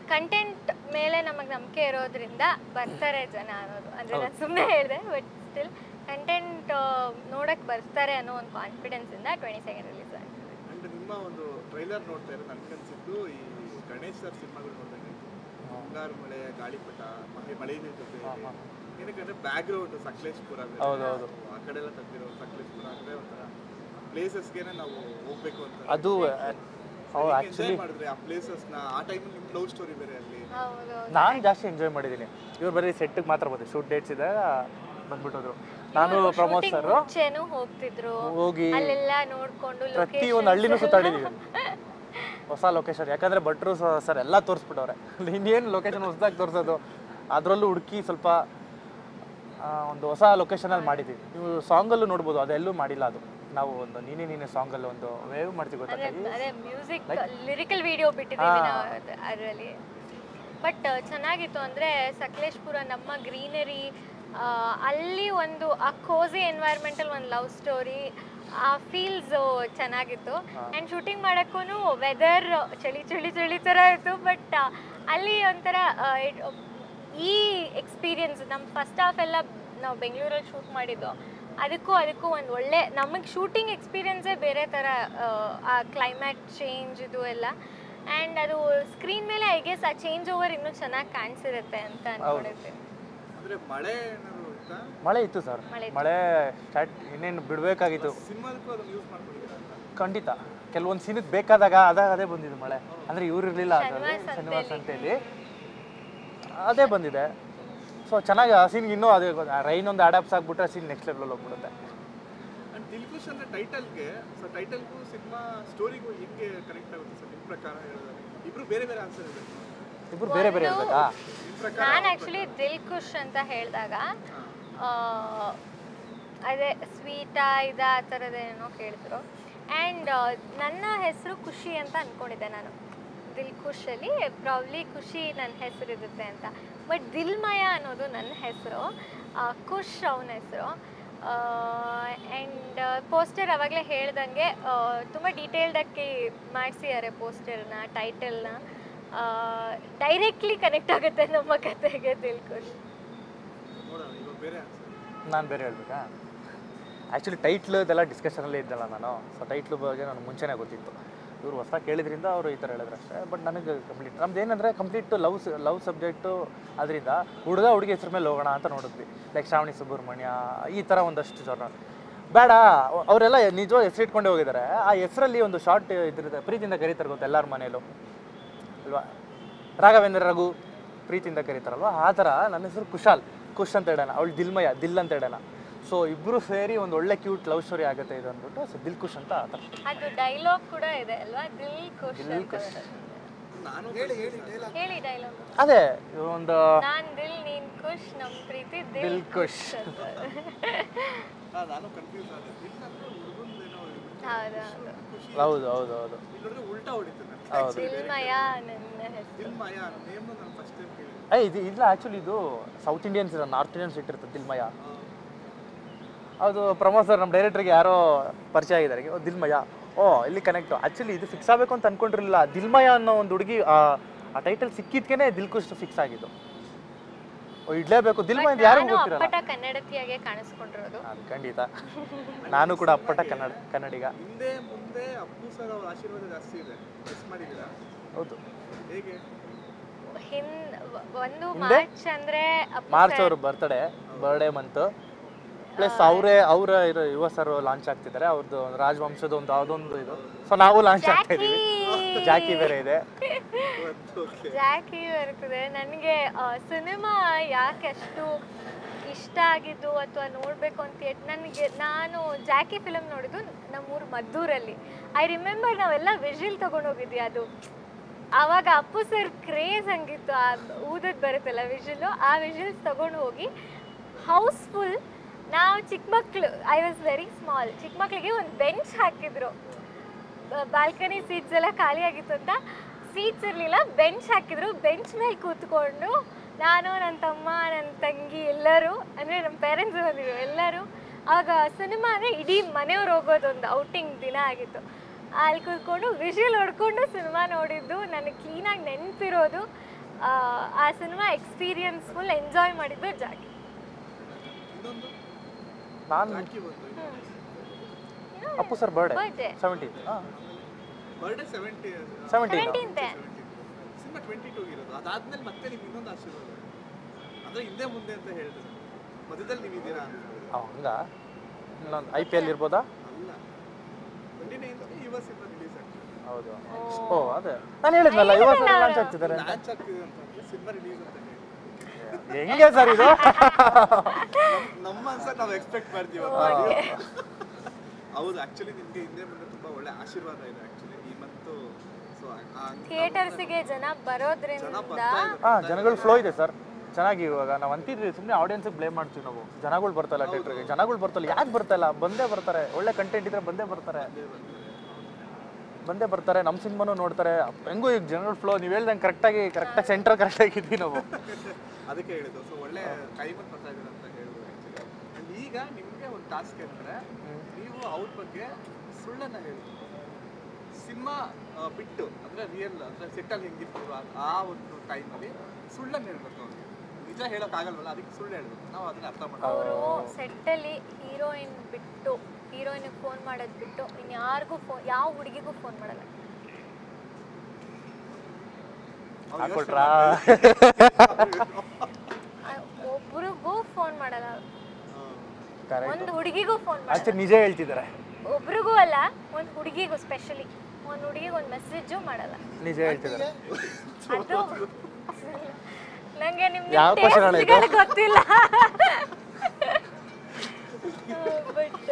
ಕಂಟೆಂಟ್ ಮೇಲೆ ನಮಗೆ ನಂಬಿಕೆ ಇರೋದ್ರಿಂದ ಬರ್ತಾರೆ ಜನ ಅನ್ನೋದು ಅಂದರೆ ನಾನು ಸುಮ್ಮನೆ ಹೇಳಿದೆ ಬಟ್ ಸ್ಟಿಲ್ ಕಂಟೆಂಟ್ ನೋಡಕ್ಕೆ ಬರ್ತಾರೆ ಅನ್ನೋ ಒಂದು ಕಾನ್ಫಿಡೆನ್ಸಿಂದ ಟ್ವೆಂಟಿ ಸೆಕೆಂಡ್ ರಿಲೀಸ್ ಆಗ್ತದೆ ಅಂಡ್ ನಿಮ್ಮ ಒಂದು ಟ್ರೈಲರ್ ನೋಡ್ತಾ ಇರೋ ನನ್ಗನ್ಸಿದ್ದು ಈ ಗಣೇಶ್ ಸರ್ ಸಿನಿಮಾಗಳು ನೋಡ್ದಂಗೆ ಮುಂಗಾರು ಮಳೆ ಗಾಳಿಪಟ ಮಳೆ ಮಳೆನೇ ಜೊತೆ ಹಾ, ಹಾ. ಏನಕ್ಕಂದ್ರೆ ಬ್ಯಾಕ್ ಗ್ರೌಂಡ್ ಸಕಲೇಶ್ಪುರ ಬೇರೆ. ಹೌದು, ಹೌದು. ಆ ಕಡೆ ಎಲ್ಲ ತೆಗ್ದಿರೋ ಸಕಲೇಶ್ಪುರ ಅಂದ್ರೆ ಒಂಥರ ಪ್ಲೇಸಸ್ಗೆನೆ ನಾವು ಹೋಗ್ಬೇಕು ಅಂತ ಅದು ಹೌದು ಎಂಜಾಯ್ ಆ್ಯಕ್ಚುಲಿ ಮಾಡಿದ್ರೆ ಆ ಪ್ಲೇಸಸ್ನ ಆ ಟೈಮಲ್ಲಿ ನಿಮ್ಮ ಲವ್ ಸ್ಟೋರಿ ಬೇರೆ ಅಲ್ಲಿ ಹೌದು ನಾನು ಜಾಸ್ತಿ ಎಂಜಾಯ್ ಮಾಡಿದ್ದೀನಿ ಇವ್ರು ಬರೀ ಸೆಟ್ಟಿಗೆ ಮಾತ್ರ ಬಂದೆ ಶೂಟ್ ಡೇಟ್ಸ್ ಇದೆ ಬಂದ್ಬಿಟ್ಟೋದ್ರು ನಾನು ಪ್ರಮೋದ್ ಶೂಟಿಂಗ್ ಸರ್ ಮುಂಚೆನೂ ಹೋಗ್ತಿದ್ರು ಹೋಗಿ ಅಲ್ಲೆಲ್ಲ ನೋಡ್ಕೊಂಡು ಪ್ರತಿ ಒಂದು ಹಳ್ಳಿನೂ ಸುತ್ತಾಡಿದೀವಿ ಹೊಸ ಲೊಕೇಶನ್ ಯಾಕಂದ್ರೆ ಭಟ್ರು ಸರ್ ಎಲ್ಲ ತೋರಿಸ್ಬಿಟ್ಟವ್ರೆ ಇನ್ನೇನು ಲೊಕೇಶನ್ ಹೊಸದಾಗಿ ತೋರಿಸೋದು ಅದರಲ್ಲೂ ಹುಡುಕಿ ಸ್ವಲ್ಪ ಆ, ಒಂದು ಹೊಸ ಲೊಕೇಶನಲ್ಲಿ ಮಾಡಿದ್ದೀವಿ ನೀವು ಸಾಂಗಲ್ಲೂ ನೋಡ್ಬೋದು ಅದೆಲ್ಲೂ ಮಾಡಿಲ್ಲ ಅದು ನಾವು ಒಂದು ನೀನೇ ನೀನೇ ಸಾಂಗಲ್ಲಿ ಒಂದು ವೇವ್ ಮಾಡ್ತೀವಿ ಅದೇ ಗೊತ್ತಾಗಿ ಅದೇ ಮ್ಯೂಸಿಕ್ ಲಿರಿಕಲ್ ವಿಡಿಯೋ ಬಿಟ್ಟಿದ್ದೀವಿ ನಾವು ಅದರಲ್ಲಿ ಬಟ್ ಚೆನ್ನಾಗಿತ್ತು ಅಂದರೆ ಸಕಲೇಶ್ಪುರ ನಮ್ಮ ಗ್ರೀನರಿ ಅಲ್ಲಿ ಒಂದು ಆ ಕೋಸಿ ಎನ್ವೈರ್ಮೆಂಟಲ್ ಒಂದು ಲವ್ ಸ್ಟೋರಿ ಆ ಫೀಲ್ಸ್ ಚೆನ್ನಾಗಿತ್ತು ಆ್ಯಂಡ್ ಶೂಟಿಂಗ್ ಮಾಡೋಕ್ಕೂ ವೆದರ್ ಚಳಿ ಚಳಿ ಚಳಿ ಥರ ಇತ್ತು ಬಟ್ ಅಲ್ಲಿ ಒಂಥರ ಆ, it- ಈ ಎಕ್ಸ್ಪೀರಿಯನ್ಸ್ ನಮ್ಮ ಫಸ್ಟ್ ಹಾಫ್ ಎಲ್ಲ ನಾವು ಬೆಂಗಳೂರಲ್ಲಿ ಶೂಟ್ ಮಾಡಿದ್ದು ಅದಕ್ಕೂ ಅದಕ್ಕೂ ಒಂದು ಒಳ್ಳೆ ನಮಗೆ ಶೂಟಿಂಗ್ ಎಕ್ಸ್ಪೀರಿಯನ್ಸೇ ಬೇರೆ ಥರ ಆ, ಆ ಕ್ಲೈಮ್ಯಾಟ್ ಚೇಂಜ್ ಇದು ಎಲ್ಲ ಆ್ಯಂಡ್ ಅದು ಸ್ಕ್ರೀನ್ ಮೇಲೆ ಐ ಗೆಸ್ ಆ ಚೇಂಜ್ ಓವರ್ ಇನ್ನೂ ಚೆನ್ನಾಗಿ ಕಾಣಿಸಿರುತ್ತೆ ಅಂತ ಅನ್ಕೊಂಡಿರ್ತೀನಿ ಅಂದ್ರೆ ಮಳೆ ಏನಾದ್ರು ಇತ್ತಾ ಮಳೆ ಇತ್ತು ಸರ್ ಮಳೆ ಮಳೆ ಸ್ಟಾರ್ಟ್ ಇನ್ನೇನು ಬಿಡಬೇಕಾಗಿತ್ತು ಸಿನಿಮಾದಕ್ಕೂ ಅದನ್ನ ಯೂಸ್ ಮಾಡ್ಕೊಂಡಿದ್ದೀರಾ ಅಂತ ಖಂಡಿತ ಕೆಲವೊಂದು ಸೀನಿಗೆ ಬೇಕಾದಾಗ ಅದಾಗ ಅದೇ ಬಂದಿದ್ದು ಮಳೆ ಅಂದರೆ ಇವ್ರು ಇರಲಿಲ್ಲ ಅದರಲ್ಲಿ ಶನಿವಾರ ಶನಿವಾರ ಸಂತೆಯಲ್ಲಿ ಅದೇ ಬಂದಿದೆ ಸೊ ಚೆನ್ನಾಗಿ ಆ ಸೀನ್ಗೆ ಇನ್ನೂ ಅದೇ ರೈನ್ ಒಂದು ಅಡಾಪ್ಸ್ ಆಗಿಬಿಟ್ರೆ ಸೀನ್ ನೆಕ್ಸ್ಟ್ ಲೆವೆಲ್ ಹೋಗ್ಬಿಡುತ್ತೆ ಅಂಡ್ ದಿಲ್ಕುಶ್ ಅಂದ್ರೆ ಟೈಟಲ್ಗೆ ಸೊ ಟೈಟಲ್ಗೂ ಸಿನಿಮಾ ಸ್ಟೋರಿಗೂ ಹೆಂಗೆ ಕನೆಕ್ಟ್ ಆಗುತ್ತೆ ಸರ್ ನಿಮ್ಮ ಪ್ರಕಾರ ಹೇಳಿದ್ರೆ ಇಬ್ರು ಬೇರೆ ಬೇರೆ ಆನ್ಸರ್ ಇದೆ ಇಬ್ಬರು ಬೇರೆ ಬೇರೆ ಇರಬೇಕಾ ನಿಮ್ಮ ಪ್ರಕಾರ ನಾನು ಆ್ಯಕ್ಚುಲಿ ದಿಲ್ ಖುಷ್ ಅಂತ ಹೇಳಿದಾಗ ಅದೇ ಸ್ವೀಟಾ ಇದ ಆ ಥರದ್ದೇನೋ ಕೇಳಿದ್ರು ಆ್ಯಂಡ್ ನನ್ನ ಹೆಸರು ಖುಷಿ ಅಂತ ಅಂದ್ಕೊಂಡಿದ್ದೆ ನಾನು ದಿಲ್ ಖುಷಲ್ಲಿ ಪ್ರಾಬ್ಲಿ ಖುಷಿ ನನ್ನ ಹೆಸರು ಇರುತ್ತೆ ಅಂತ ಬಟ್ ದಿಲ್ಮಯ ಅನ್ನೋದು ನನ್ನ ಹೆಸರು ಖುಷ್ ಅವನ ಹೆಸರು ಆ್ಯಂಡ್ ಪೋಸ್ಟರ್ ಅವಾಗಲೇ ಹೇಳ್ದಂಗೆ ತುಂಬ ಡೀಟೇಲ್ಡಾಗಿ ಮಾಡಿಸಿದ್ದಾರೆ ಪೋಸ್ಟರ್ನ ಟೈಟಲ್ನ ಡೈರೆಕ್ಟ್ಲಿ ಕನೆಕ್ಟ್ ಆಗುತ್ತೆ ನಮ್ಮ ಕತೆಗೆ ದಿಲ್ ಖುಷ್ ನೋಡೋಣ ಇವಾಗ ಬೇರೆ ಆನ್ಸರ್ ನಾನು ಬೇರೆ ಹೇಳ್ಬೇಕಾ ಆ್ಯಕ್ಚುಲಿ ಟೈಟ್ಲ್ ಇದೆಲ್ಲ ಡಿಸ್ಕಷನಲ್ಲೇ ಇದ್ದಲ್ಲ ನಾನು ಸೊ ಟೈಟ್ಲ್ ಬಗ್ಗೆ ನನಗೆ ಮುಂಚೆನೇ ಗೊತ್ತಿತ್ತು ಇವರು ಹೊಸ ಕೇಳಿದ್ರಿಂದ ಅವರು ಈ ಥರ ಹೇಳಿದ್ರು ಅಷ್ಟೇ ಬಟ್ ನನಗೆ ಕಂಪ್ಲೀಟ್ ನಮ್ದು ಏನಂದರೆ ಕಂಪ್ಲೀಟ್ ಲವ್ ಲವ್ ಸಬ್ಜೆಕ್ಟು ಅದರಿಂದ ಹುಡುಗ ಹುಡುಗಿ ಹೆಸ್ರ ಮೇಲೆ ಹೋಗೋಣ ಅಂತ ನೋಡಿದ್ವಿ ಲೈಕ್ ಶ್ರಾವಣಿ ಸುಬ್ರಹ್ಮಣ್ಯ ಈ ಥರ ಒಂದಷ್ಟು ಜನ ಬೇಡ ಅವ್- ಅವರೆಲ್ಲ ನಿಜ ಹೆಸರು ಇಟ್ಕೊಂಡೇ ಹೋಗಿದ್ದಾರೆ ಆ ಹೆಸರಲ್ಲಿ ಒಂದು ಶಾರ್ಟ್ ಇದ್ರದ್ದು ಪ್ರೀತಿಯಿಂದ ಕರೀತಾರೆ ಗೊತ್ತಾ ಎಲ್ಲರ ಮನೇಲೂ ಅಲ್ವಾ ರಾಘವೇಂದ್ರ ರಘು ಪ್ರೀತಿಯಿಂದ ಕರೀತಾರಲ್ವ ಆ ಥರ ನನ್ನ ಹೆಸರು ಕುಶಾಲ್ ಕುಶ್ ಅಂತ ಹೇಳೋಣ ಅವಳು ದಿಲ್ಮಯ ದಿಲ್ ಅಂತ ಹೇಳೋಣ ಸೊ ಇಬ್ಬರು ಸೇರಿ ಒಂದು ಒಳ್ಳೆ ಕ್ಯೂಟ್ ಲವ್ ಸ್ಟೋರಿ ಆಗುತ್ತೆ ಇದು ಅಂದ್ಬಿಟ್ಟು ಸೊ ದಿಲ್ ಕುಶ್ ಅಂತ ಆ ಥರ ಅದು ಡೈಲಾಗ್ ಕೂಡ ಇದೆ ಅಲ್ವಾ ದಿಲ್ ಖುಷ್ ದಿಲ್ ಅಂತ ಖುಷ್. ನಾನು ಹೇಳಿ ಡೈಲಾಗ್ ಅದೇ ಒಂದು ನಾನ್ ದಿಲ್ ನೀನ್ ಖುಷ್ ನಮ್ ಪ್ರೀತಿ ದಿಲ್ ದಿಲ್ ಖುಷ್ ಅಂತ. ಹಾ, ನಾನು ಕನ್ಫ್ಯೂಸ್ ಆದೆ ದಿಲ್ ಅಂದ್ರೆ ಹುಡುಗಂದೇನೋ ಹೌದು ಹೌದು ಖುಷಿ ಹೌದು ಹೌದು ಹೌದು ಇಲ್ಲಿ ನೋಡಿದ್ರೆ ಉಲ್ಟಾ ಹೊಡಿತು ನನಗೆ ಹೌದು ದಿಲ್ಮಯ ನನ್ನ ಹೆಸರು ದಿಲ್ ಮಾಯಾ ನೇಮ್ ನಾನು ಫಸ್ಟ್ ಟೈಮ್ ಕೇಳಿದೆ ಏ ಇದು ಇಲ್ಲ ಆ್ಯಕ್ಚುಲಿ ಇದು ಸೌತ್ ಇಂಡಿಯನ್ಸ್ ಇರೋ ನಾರ್ತ್ ಇಂಡಿಯನ್ಸ್ ಇಟ್ಟಿರ್ತದೆ ದಿಲ್ಮಯ ಅದು ಪ್ರಮೋದ್ ಸರ್ ನಮ್ಮ ಡೈರೆಕ್ಟ್ರಿಗೆ ಯಾರೋ ಪರಿಚಯ ಆಗಿದ್ದಾರೆ ಓ ದಿಲ್ಮಯ ಓ ಇಲ್ಲಿ ಕನೆಕ್ಟು ಆ್ಯಕ್ಚುಲಿ ಇದು ಫಿಕ್ಸ್ ಆಗಬೇಕು ಅಂತ ಅನ್ಕೊಂಡಿರಲಿಲ್ಲ ದಿಲ್ಮಯ ಅನ್ನೋ ಒಂದು ಹುಡುಗಿ ಆ ಆ ಟೈಟಲ್ ಸಿಕ್ಕಿದ್ಕೇನೆ ದಿಲ್ಕುಶ್ ಫಿಕ್ಸ್ ಆಗಿದ್ದು ಓ ಇಡ್ಲೇಬೇಕು ದಿಲ್ಮಯ ಅಂತ ಯಾರಿಗೂ ನಾನು ಗೊತ್ತಿರಲ್ಲ ಅಪ್ಪಟ ಕನ್ನಡತಿಯಾಗೆ ಕಾಣಿಸ್ಕೊಂಡಿರೋದು ಅದು ಖಂಡಿತ ನಾನು ಕೂಡ ಅಪ್ಪಟ ಕನ್ನಡ ಕನ್ನಡಿಗ ಹಿಂದೆ ಮುಂದೆ ಅಪ್ಪು ಸರ್ ಅವ್ರ ಆಶೀರ್ವಾದ ಜಾಸ್ತಿ ಇದೆ ಮಿಸ್ ಮಾಡಿದ್ದೀರಾ ಹೌದು ಹೇಗೆ ಹಿಂದ್ ಒಂದು ಹಿಂದೆ? ಮಾರ್ಚ್ ಅಂದ್ರೆ ಅಪ್ಪು ಮಾರ್ಚ್ sir- ಅವ್ರ ಬರ್ತ್ಡೇ ಬರ್ಡೇ ಮಂತ್ ಪ್ಲಸ್ ಅವರೇ ಅವರ ಇರೋ ಯುವ ಸರ್ ಲಾಂಚ್ ಆಗ್ತಿದ್ದಾರೆ ಅವ್ರದ್ದು ರಾಜವಂಶದ ಒಂದು ಯಾವುದೊಂದು ಇದು ಸೊ ನಾವು ಲಾಂಚ್ ಆಗ್ತಾ ಇದೀವಿ ಜಾಕಿ ಬೇರೆ ಇದೆ ಒಂದು ಓಕೆ ಜಾಕಿ ಬರ್ತದೆ ನನಗೆ ಸಿನಿಮಾ ಯಾಕೆ ಅಷ್ಟು ಇಷ್ಟ ಆಗಿದ್ದು ಅಥವಾ ನೋಡಬೇಕು ಅಂತ ನನಗೆ ನಾನು ಜಾಕಿ ಫಿಲಮ್ ನೋಡಿದ್ದು ನಮ್ಮೂರು ಮದ್ದೂರಲ್ಲಿ ಐ ರಿಮೆಂಬರ್ ನಾವೆಲ್ಲ ವಿಜಿಲ್ ತಗೊಂಡು ಹೋಗಿದ್ವಿ ಅದು ಆವಾಗ ಅಪ್ಪು ಸರ್ ಕ್ರೇಜ್ ಹಂಗಿತ್ತು ಆ ಊದದ್ ಬರುತ್ತಲ್ಲ ವಿಜಿಲು ಆ ವಿಜಿಲ್ಸ್ ತಗೊಂಡು ಹೋಗಿ ಹೌಸ್ಫುಲ್ ನಾವು ಚಿಕ್ಕ ಮಕ್ಕಳು ಐ ವಾಸ್ ವೆರಿ ಸ್ಮಾಲ್ ಚಿಕ್ಕ ಮಕ್ಕಳಿಗೆ ಒಂದು ಬೆಂಚ್ ಹಾಕಿದ್ರು ಬಾಲ್ಕನಿ ಸೀಟ್ಸ್ ಎಲ್ಲ ಖಾಲಿ ಆಗಿತ್ತು ಅಂತ ಸೀಟ್ಸ್ ಇರಲಿಲ್ಲ ಬೆಂಚ್ ಹಾಕಿದ್ರು ಬೆಂಚ್ ಮೇಲೆ ಕೂತ್ಕೊಂಡು ನಾನು ನನ್ನ ತಮ್ಮ ನನ್ನ ತಂಗಿ ಎಲ್ಲರೂ ಅಂದರೆ ನಮ್ಮ ಪೇರೆಂಟ್ಸ್ ಬಂದಿದ್ರು ಎಲ್ಲರೂ ಆವಾಗ ಸಿನಿಮಾ ಅಂದರೆ ಇಡೀ ಮನೆಯವ್ರು ಹೋಗೋದೊಂದು ಔಟಿಂಗ್ ದಿನ ಆಗಿತ್ತು ಅಲ್ಲಿ ಕೂತ್ಕೊಂಡು ವಿಷಲ್ ಹೊಡ್ಕೊಂಡು ಸಿನಿಮಾ ನೋಡಿದ್ದು ನನಗೆ ಕ್ಲೀನಾಗಿ ನೆನಪಿರೋದು ಆ, ಆ ಸಿನಿಮಾ ಎಕ್ಸ್ಪೀರಿಯನ್ಸ್ ಫುಲ್ ಎಂಜಾಯ್ ಮಾಡಿದ್ದು ಜಾಕಿ ಇನ್ನೊಂದು ನಾನು ಜಾಕಿ ಬಂತು Appu sir birthday birthday seventeen ಹಾಂ ಬರ್ಡೇ ಸೆವೆಂಟಿ ಸೆವೆಂಟೀನ್ ಸೆವೆಂಟೀನ್ತೆ ಸಿನಿಮಾ ಟ್ವೆಂಟಿ ಟೂ ಇರೋದು ಅದಾದ್ಮೇಲೆ ಮತ್ತೆ ನಿಮ್ಗೆ ಇನ್ನೊಂದು ಆಶೀರ್ವಾದ ಅಂದ್ರೆ ಹಿಂದೆ ಮುಂದೆ ಅಂತ ಹೇಳಿದ್ರು ಮಧ್ಯದಲ್ಲಿ ನೀವು ಇದ್ದೀರಾ ಅಂತ ಹಂಗ ಇನ್ನೊಂದು ಐ ಪಿ ಎಲ್ ಇರ್ಬೋದಾ ಅಲ್ಲ twenty nine Yuva cinema release ಆಗ್ತದೆ ಹೌದು ಓ ಅದೇ ನಾನು ಹೇಳಿದ್ನಲ್ಲ ಯುವ ಸರ್ ಲಾಂಚ್ ಆಗ್ತಿದ್ದಾರೆ ಅಂತ ಲಾಂಚ್ ಆಗ್ತಿದೆ ಅಂತಂದ್ರೆ ಸಿನಿಮಾ ರಿಲೀಸ್ ಅಂತ ಹೇಳಿ ಹೆಂಗೆ ಸರ್ ಇದು ನಮ್- ನಮ್ಮ ಅನ್ಸರ್ ನಾವು ಎಕ್ಸ್ಪೆಕ್ಟ್ ಮಾಡ್ತೀವಪ್ಪ ಹೌದು ಆಕ್ಚುಲಿ ನಿಮ್ಗೆ ಹಿಂದೆ ಮುಂದೆ ತುಂಬಾ ಒಳ್ಳೆ ಆಶೀರ್ವಾದ ಇದೆ ಆಕ್ಚುಲಿ ಈ ಮಂತು ಸೊ ಥಿಯೇಟರ್ಸಿಗೆ ಜನ ಜನ ಬರೋದ್ರಿಂದ ಬರ್ತಾ ಇದ್ದಾರೆ ಹಾಂ ಜನಗಳ ಫ್ಲೋ ಇದೆ ಸರ್ ಚೆನ್ನಾಗಿ ಇವಾಗ ನಾವು ಅಂತಿದ್ವಿ ಸುಮ್ಮನೆ ಆಡಿಯನ್ಸ್ ಬ್ಲೇಮ್ ಮಾಡ್ತೀವಿ ನಾವು ಜನಗಳು ಬರ್ತಲ್ಲ ಥಿಯೇಟ್ರಿಗೆ ಜನಗಳು ಬರ್ತಲ್ಲ ಯಾಕೆ ಬರ್ತಾಯಿಲ್ಲ ಬಂದೇ ಬರ್ತಾರೆ ಒಳ್ಳೆ ಕಂಟೆಂಟ್ ಇದ್ರೆ ಬಂದೇ ಬರ್ತಾರೆ ಬಂದೇ ಬರ್ತಾರೆ ನಮ್ಮ ಸಿನಿಮಾನು ನೋಡ್ತಾರೆ ಹೆಂಗೂ ಈಗ ಜನಗಳ ಫ್ಲೋ ನೀವು ಹೇಳ್ದಂಗೆ ಕರೆಕ್ಟಾಗಿ ಕರೆಕ್ಟಾಗಿ ಸೆಂಟರ್ ಕರೆಕ್ಟಾಗಿ ಇದ್ದೀವಿ ನಾವು ಅದಕ್ಕೆ ಹೇಳಿದ್ದು ಸೊ ಒಳ್ಳೆ ಕೈ ಬಂದು ಬರ್ತಾ ಇದ್ದೀರ ಅಂತ ಹೇಳಿದ್ರು ಆಕ್ಚುಲಿ ಅಂಡ್ ಈಗ ನಿಮಗೆ ಒಂದು ಟಾಸ್ಕ್ ಏನಂದ್ರೆ ನೀವು ಅವ್ರ ಬಗ್ಗೆ ಸುಳ್ಳನ್ನ ಹೇಳಿ ಸಿನಿಮಾ ಬಿಟ್ಟು ಅಂದ್ರೆ ರಿಯಲ್ ಅಂದ್ರೆ ಸೆಟ್ಟಲ್ಲಿ ಹೆಂಗಿತ್ತು ಆ- ಆ ಒಂದು ಟೈಮಲ್ಲಿ ಸುಳ್ಳನ್ನ ಹೇಳ್ಬೇಕು ಅವ್ರಿಗೆ ನಿಜ ಹೇಳೋಕ್ಕಾಗಲ್ವಲ್ಲ ಅದಕ್ಕೆ ಸುಳ್ಳು ಹೇಳ್ಬೇಕು ನಾವು ಅದನ್ನ ಅರ್ಥ ಮಾಡ್ತೀವಿ ಅವರು ಸೆಟ್ಟಲ್ಲಿ ಹೀರೋಯಿನ್ ಬಿಟ್ಟು ಹೀರೋಯಿನ್ಗೆ ಫೋನ್ ಮಾಡೋದು ಬಿಟ್ಟು ಇನ್ಯಾರಿಗೂ ಫೋನ್ ಯಾವ ಹುಡುಗಿಗೂ ಫೋನ್ ಮಾಡಲ್ಲ ಅವ್ರು ಹಾಕೊಟ್ರಾ ಆ, ಒಬ್ರಿಗೂ ಫೋನ್ ಮಾಡಲ್ಲ ಕರೆಕ್ಟ್ ಒಂದು ಹುಡುಗಿಗೂ ಫೋನ್ ಮಾಡಲ್ಲ ಆಕ್ಚುಲಿ ನಿಜ ಹೇಳ್ತಿದ್ದಾರೆ ಒಬ್ರಿಗೂ ಅಲ್ಲ ಒಂದು ಹುಡುಗಿಗೂ ಸ್ಪೆಷಲಿ ಒಂದು ಹುಡುಗಿಗೆ ಒಂದು ಮೆಸೇಜು ಮಾಡಲ್ಲ ನಿಜ ಹೇಳ್ತಿದ್ದಾರೆ ಅದು ನಂಗೆ ನಿಮ್ಗೆ ಯಾವ question ಅಣ್ಣ ಇದು? taste ಗಳು ಗೊತ್ತಿಲ್ಲ ಬಟ್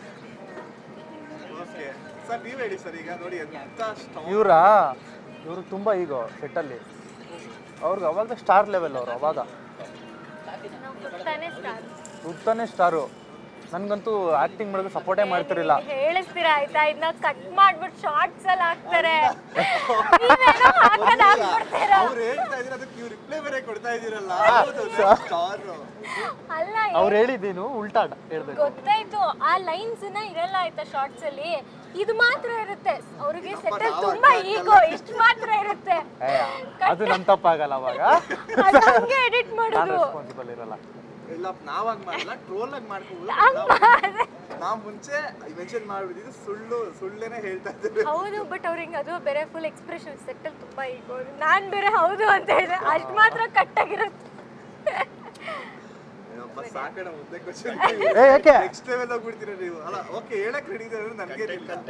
ಓಕೆ ಸರ್ ನೀವು ಹೇಳಿ ಸರ್ ಈಗ ನೋಡಿ ಎಂತ ಸ್ಟಾಕ್ ಇವರ ಇವರು ತುಂಬ ಈಗೋ ಸೆಟ್ಟಲ್ಲಿ ಅವ್ರಿಗೆ ಅವಾಗ ಸ್ಟಾರ್ ಲೆವೆಲ್ ಅವರು ಅವಾಗ ನಾವು ಹುಟ್ಟಾನೆ ಸ್ಟಾರ್ ಹುಡ್ತಾನೆ ಸ್ಟಾರು ನನಗಂತೂ ಆ್ಯಕ್ಟಿಂಗ್ ಮಾಡಿದ್ರೆ ಸಪೋರ್ಟೇ ಮಾಡ್ತಿರಲಿಲ್ಲ ಹೇಳಿಸ್ತೀರಾ ಆಯ್ತಾ ಇದನ್ನ ಕಟ್ ಮಾಡ್ಬಿಟ್ಟು ಶಾರ್ಟ್ಸ್ ಅಲ್ಲಿ ಹಾಕ್ತಾರೆ ನೀವೇನೋ ಹಾಕೋದ್ ಹಾಕ್ಬಿಡ್ತೀರಾ ಅವ್ರು ಹೇಳ್ತಾ ಇದ್ರೆ ಅದಕ್ಕೆ ನೀವು ರಿಪ್ಲೈ ಬೇರೆ ಕೊಡ್ತಾ ಇದೀರಲ್ಲ ಸ್ಟಾರ್ ಅಲ್ಲ ಅವ್ರು ಹೇಳಿದ್ದೀನು ಉಲ್ಟಾಟ ಹೇಳ್ಬೇಕು ಗೊತ್ತಾಯ್ತು ಆ ಲೈನ್ಸ್ ನ ಇರಲ್ಲ ಆಯ್ತಾ ಶಾರ್ಟ್ಸ್ ಅಲ್ಲಿ ಇದು ಮಾತ್ರ ಇರುತ್ತೆ ಅವ್ರಿಗೆ ಸೆಟಲ್ ತುಂಬಾ ಈಗೋ ಇಷ್ಟು ಮಾತ್ರ ಇರುತ್ತೆ ಏ, ಅದು ನನ್ನ ತಪ್ಪಾಗಲ್ಲ ಅವಾಗ ಅದು ಹಂಗೆ ಎಡಿಟ್ ನಾನು ಮಾಡೋದು ರೆಸ್ಪಾನ್ಸಿಬಲ್ ಇರಲ್ಲ ಇಲ್ಲ ನಾವಾಗ ಮಾಡಲ್ಲ ಟ್ರೋಲ್ ಆಗಿ ಮಾಡ್ಕೋಬಹುದು ನಾವು ಮುಂಚೆ ಮೆನ್ಷನ್ ಮಾಡ್ಬಿಟ್ಟಿದ್ದು ಸುಳ್ಳು ಸುಳ್ಳೇನೆ ಹೇಳ್ತಾ ಇದ್ದೇವೆ ಹೌದು ಬಟ್ ಅವ್ರಿಗೆ ಹಿಂಗೆ ಅದು ಬೇರೆ ಫುಲ್ ಎಕ್ಸ್ಪ್ರೆಷನ್ ಸೆಟಲ್ ತುಂಬಾ ಈಗೋ ನಾನ್ ಬೇರೆ ಹೌದು ಅಂತ ಹೇಳಿದ್ರೆ ಅಷ್ಟು ಮಾತ್ರ ಕಟ್ಟಾಗಿರುತ್ತೆ ಅಯ್ಯಪ್ಪ, ಸಾಕಣ ಮುಂದೆ ಕ್ವಶನ್ ಏ ಯಾಕೆ ನೆಕ್ಸ್ಟ್ ಲೆವೆಲ್ ಹೋಗ್ಬಿಡ್ತೀರ ನೀವು ಅಲ್ಲ ಓಕೆ ಹೇಳಕ್ ರೆಡಿ ಇದ್ದಾರೆ ನನಗೆ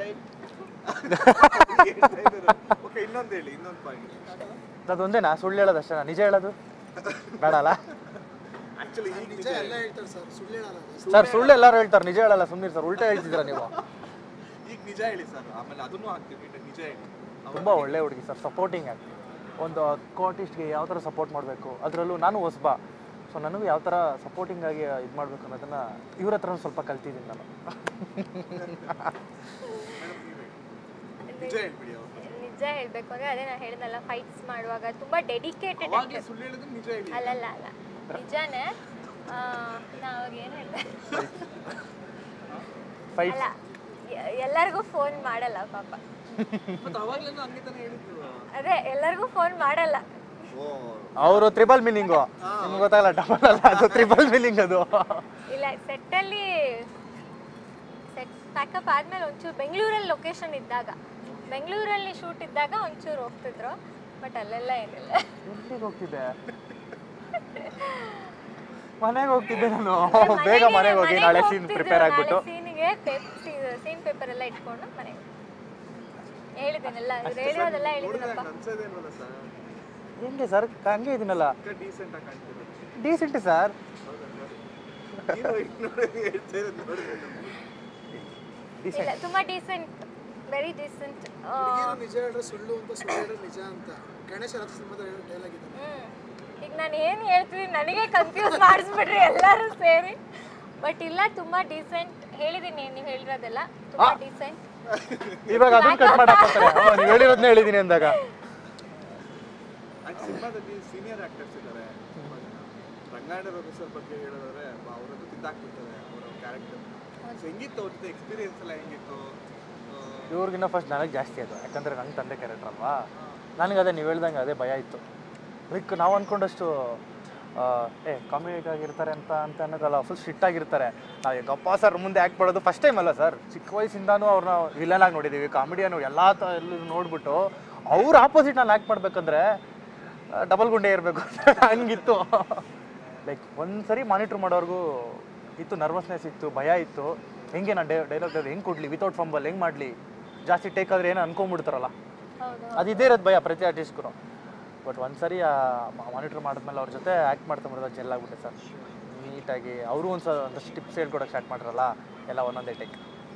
ಓಕೆ ಇನ್ನೊಂದು ಹೇಳಿ ಇನ್ನೊಂದು ಪಾಯಿಂಟ್ ಅದೊಂದೇನಾ ಸುಳ್ಳು ಹೇಳೋದು ಅಷ್ಟೇ ನಿಜ ಹೇಳೋದು ಬೇಡ ಅಲ್ಲ ಆಕ್ಚುಲಿ ಈಗ ನಿಜ ಸರ್ ಸುಳ್ಳು ಎಲ್ಲರೂ ಹೇಳ್ತಾರೆ ನಿಜ ಹೇಳಲ್ಲ ಸುಮ್ಮನೆ ಸರ್ ಉಲ್ಟಾ ಹೇಳ್ತಿದ್ದೀರಾ ನೀವು ಈಗ ನಿಜ ಹೇಳಿ ಸರ್ ಆಮೇಲೆ ಅದನ್ನು ಹಾಕ್ತೀವಿ ನಿಜ ಹೇಳಿ ತುಂಬ ಒಳ್ಳೆ ಹುಡುಗಿ ಸರ್ ಸಪೋರ್ಟಿಂಗ್ ಆಗಿ ಒಂದು ಕೋಟಿಸ್ಟ್ಗೆ ಯಾವ ಥರ ಸಪೋರ್ಟ್ ಮಾಡಬೇಕು ಅದರಲ್ಲೂ ನಾನು ಹೊಸಬ ಸೊ ನನಗೂ ಯಾವ ಥರ ಸಪೋರ್ಟಿಂಗ್ ಆಗಿ ಇದು ಮಾಡಬೇಕು ಅನ್ನೋದನ್ನು ಇವ್ರ ಹತ್ರ ಸ್ವಲ್ಪ ಕಲ್ತಿದ್ದೀನಿ ನಾನು ನಿಜ ಹೇಳ್ಬಿಡಿ ಅವ್ರು ನಿಜ ಹೇಳ್ಬೇಕು ಅಂದ್ರೆ ಅದೇ ನಾನು ಹೇಳಿದ್ನಲ್ಲ ಫೈಟ್ಸ್ ಮಾಡುವಾಗ ತುಂಬಾ ಡೆಡಿಕೇಟೆಡ್ ಅವಾಗಲೇ ಸುಳ್ಳು ಹೇಳಿದ್ರೆ ನಿಜ ಹೇಳಿ ಅಲ್ಲಲ್ಲ ಅಲ್ಲ ನಿಜಾನೇ ಆ, ನಾ ಅವಾಗ ಏನು ಹೇಳ್ದೆ ಫೈಟ್ ಅಲ್ಲ ಎ- ಎಲ್ಲರಿಗೂ ಫೋನ್ ಮಾಡಲ್ಲ ಪಾಪ ಮತ್ತೆ ಅವಾಗ್ಲೇನೋ ಹಂಗೆ ತಾನೇ ಹೇಳಿದ್ರು ಅದೇ ಎಲ್ಲರಿಗೂ ಫೋನ್ ಮಾಡಲ್ಲ ಓ ಅವರು ತ್ರಿಬಲ್ ಮೀನಿಂಗು ನಿಮ್ಗೆ ಗೊತ್ತಾಗಲ್ಲ ಡಬಲ್ ಅಲ್ಲ ಅದು ತ್ರಿಬಲ್ ಮೀನಿಂಗ್ ಅದು ಇಲ್ಲ ಸೆಟ್ಟಲ್ಲಿ ಸೆಟ್ ಪ್ಯಾಕಪ್ ಆದ್ಮೇಲೆ ಒಂಚೂರು ಬೆಂಗಳೂರಲ್ಲಿ ಲೊಕೇಶನ್ ಇದ್ದಾಗ ಬೆಂಗಳೂರಲ್ಲಿ ಶೂಟ್ ಇದ್ದಾಗ ಒಂಚೂರು ಹೋಗ್ತಿದ್ರು ಬಟ್ ಅಲ್ಲೆಲ್ಲ ಏನಿಲ್ಲ ಎಲ್ಲಿಗೆ ಹೋಗ್ತಿದ್ದೆ ಮನೆಗೆ ಹೋಗ್ತಿದ್ದೆ ನಾನು ಬೇಗ ಮನೆಗೆ ಹೋಗಿ ನಾಳೆ ಸೀನ್ ಪ್ರಿಪೇರ್ ಆಗಿಬಿಟ್ಟು ಸೀನಿಗೆ ಸೀನ್ ಪೇಪರ್ ಎಲ್ಲ ಇಟ್ಕೊಂಡು ಮನೆಗೆ ಹೇಳಿದ್ದೀನಲ್ಲ ಇವ್ರು ಹೇಳಿರೋದೆಲ್ಲ ಹೇಳಿದ್ದೀನಪ್ಪ ಅನ್ಸೋದೇ ಇಲ್ವಲ್ಲ ಸರ್ ಹೆಂಗೆ ಸರ್ ಹಂಗೆ ಇದೀನಲ್ಲ ಡೀಸೆಂಟ್ ಆಗಿ ಕಾಣ್ತಿರೋದು ಡೀಸೆಂಟ್ ಸರ್ ಹೀರೋ ನೋಡಿ ಹೇಳ್ತಾ ಇರೋದು ನೋಡಿದ್ರೆ ಇಲ್ಲ ತುಂಬಾ ಡೀಸೆಂಟ್ ವೆರಿ ಡೀಸೆಂಟ್ ಹುಡುಗಿರು ನಿಜ ಹೇಳ್ರೆ ಸುಳ್ಳು ಅಂತ ಸುಳ್ಳು ಹೇಳ್ರೆ ನಿಜ ಅಂತ ಗಣೇಶ ರಥ ಸಿನಿಮಾದ ಡೈಲಾಗ್ ಇದೆ ಹ್ಮ್ ಈಗ ನಾನು ಏನು ಹೇಳ್ತೀನಿ ನನಗೆ ಕನ್ಫ್ಯೂಸ್ ಮಾಡಿಸ್ಬಿಟ್ರಿ ಎಲ್ಲರೂ ಸೇರಿ ಬಟ್ ಇಲ್ಲ ತುಂಬಾ ಡೀಸೆಂಟ್ ಹೇಳಿದ್ದೀನಿ ನೀವು ಹೇಳಿರೋದೆಲ್ಲ ತುಂಬಾ ಡೀಸೆಂಟ್ ಇವಾಗ ಅದನ್ನ ಕಟ್ ಮಾಡಾಕ್ತಾರೆ ನೀವು ಹೇಳಿರೋದನ್ನ ಹೇಳಿದ್ದೀನಿ ಅಂದಾಗ ಅಂಡ್ ಸಿನಿಮಾದಲ್ಲಿ ಸೀನಿಯರ್ ಆಕ್ಟರ್ಸ್ ಇದ್ದಾರೆ ರಂಗಾಯಣ ರಘು ಸರ್ ಬಗ್ಗೆ ಹೇಳೋದಾದ್ರೆ ಅವರದ್ದು ತಿದ್ದಾಕ್ಬಿಡ್ತಾರೆ ಅವರ ಕ್ಯಾರೆಕ್ಟರ್ ಸೊ ಹೆಂಗಿತ್ತು ಅವ್ರ ಜೊತೆ ಎಕ್ಸ್ಪೀರಿಯನ್ಸ್ ಎಲ್ಲ ಹೆಂಗಿತ್ತು ಆ, ಇವ್ರಿಗಿನ್ನ ಫಸ್ಟ್ ನನಗೆ ಜಾಸ್ತಿ ಅದು ಯಾಕಂದ್ರೆ ನನ್ನ ತಂದೆ ಕ್ಯಾರೆಕ್ಟರ್ ಅಲ್ವಾ ನನಗೆ ಅದೇ ನೀವು ಹೇಳ್ದಂಗೆ ಅದೇ ಭಯ ಇತ್ತು ಅದಕ್ಕೆ ನಾವು ಅಂದ್ಕೊಂಡಷ್ಟು ಆ, ಏ ಕಾಮಿಕ್ ಆಗಿರ್ತಾರೆ ಅಂತ ಅಂತ ಅನ್ನೋದಲ್ಲ ಫುಲ್ ಸ್ಟ್ರಿಕ್ಟ್ ಆಗಿರ್ತಾರೆ ನಾವು ಈಗ ಗಪ್ಪ ಸರ್ ಮುಂದೆ ಆ್ಯಕ್ಟ್ ಮಾಡೋದು ಫಸ್ಟ್ ಟೈಮ್ ಅಲ್ಲ ಸರ್ ಚಿಕ್ಕ ವಯಸ್ಸಿಂದಾನು ಅವ್ರನ್ನ ವಿಲನ್ ಆಗಿ ನೋಡಿದ್ದೀವಿ ಕಾಮಿಡಿಯನ್ ಎಲ್ಲ ತ ಎಲ್ಲ ನೋಡ್ಬಿಟ್ಟು ಅವ್ರ ಆಪೋಸಿಟ್ ನಾನು ಆ್ಯಕ್ಟ್ ಮಾಡ್ಬೇಕಂದ್ರೆ ಡಬಲ್ ಗುಂಡೆ ಇರಬೇಕು ಹಂಗಿತ್ತು ಲೈಕ್ ಒಂದ್ಸರಿ ಮಾನಿಟ್ರ್ ಮಾಡೋರ್ಗೂ ಇತ್ತು ನರ್ವಸ್ನೆಸ್ ಇತ್ತು ಭಯ ಇತ್ತು ಹೆಂಗೆ ನಾನು ಡೈ ಡೈಲಾಗ್ ಹೆಂಗೆ ಕೊಡಲಿ ವಿತೌಟ್ ಫಂಬಲ್ ಹೆಂಗೆ ಮಾಡಲಿ ಜಾಸ್ತಿ ಟೇಕ್ ಆದರೆ ಏನೋ ಅನ್ಕೊಂಬಿಡ್ತಾರಲ್ಲ ಹೌದು ಅದು ಇದೇ ಇರೋದು ಭಯ ಪ್ರತಿ ಆರ್ಟಿಸ್ಟ್ಗೂ ಬಟ್ ಒಂದ್ಸರಿ ಮಾನಿಟ್ರ್ ಮಾಡಿದ್ಮೇಲೆ ಅವ್ರ ಜೊತೆ ಆ್ಯಕ್ಟ್ ಮಾಡ್ತಾ ಮಾಡಿದಾಗ ಜೆಲ್ ಆಗ್ಬಿಟ್ಟೆ ಸರ್ ನೀಟಾಗಿ ಅವರು ಒಂದು ಸ ಒಂದಷ್ಟು ಟಿಪ್ಸ್ ಹೇಳ್ಕೊಡೋಕೆ ಸ್ಟಾರ್ಟ್ ಮಾಡ್ರಲ್ಲ ಎಲ್ಲ ಒಂದೊಂದೇ ಟೇಕ್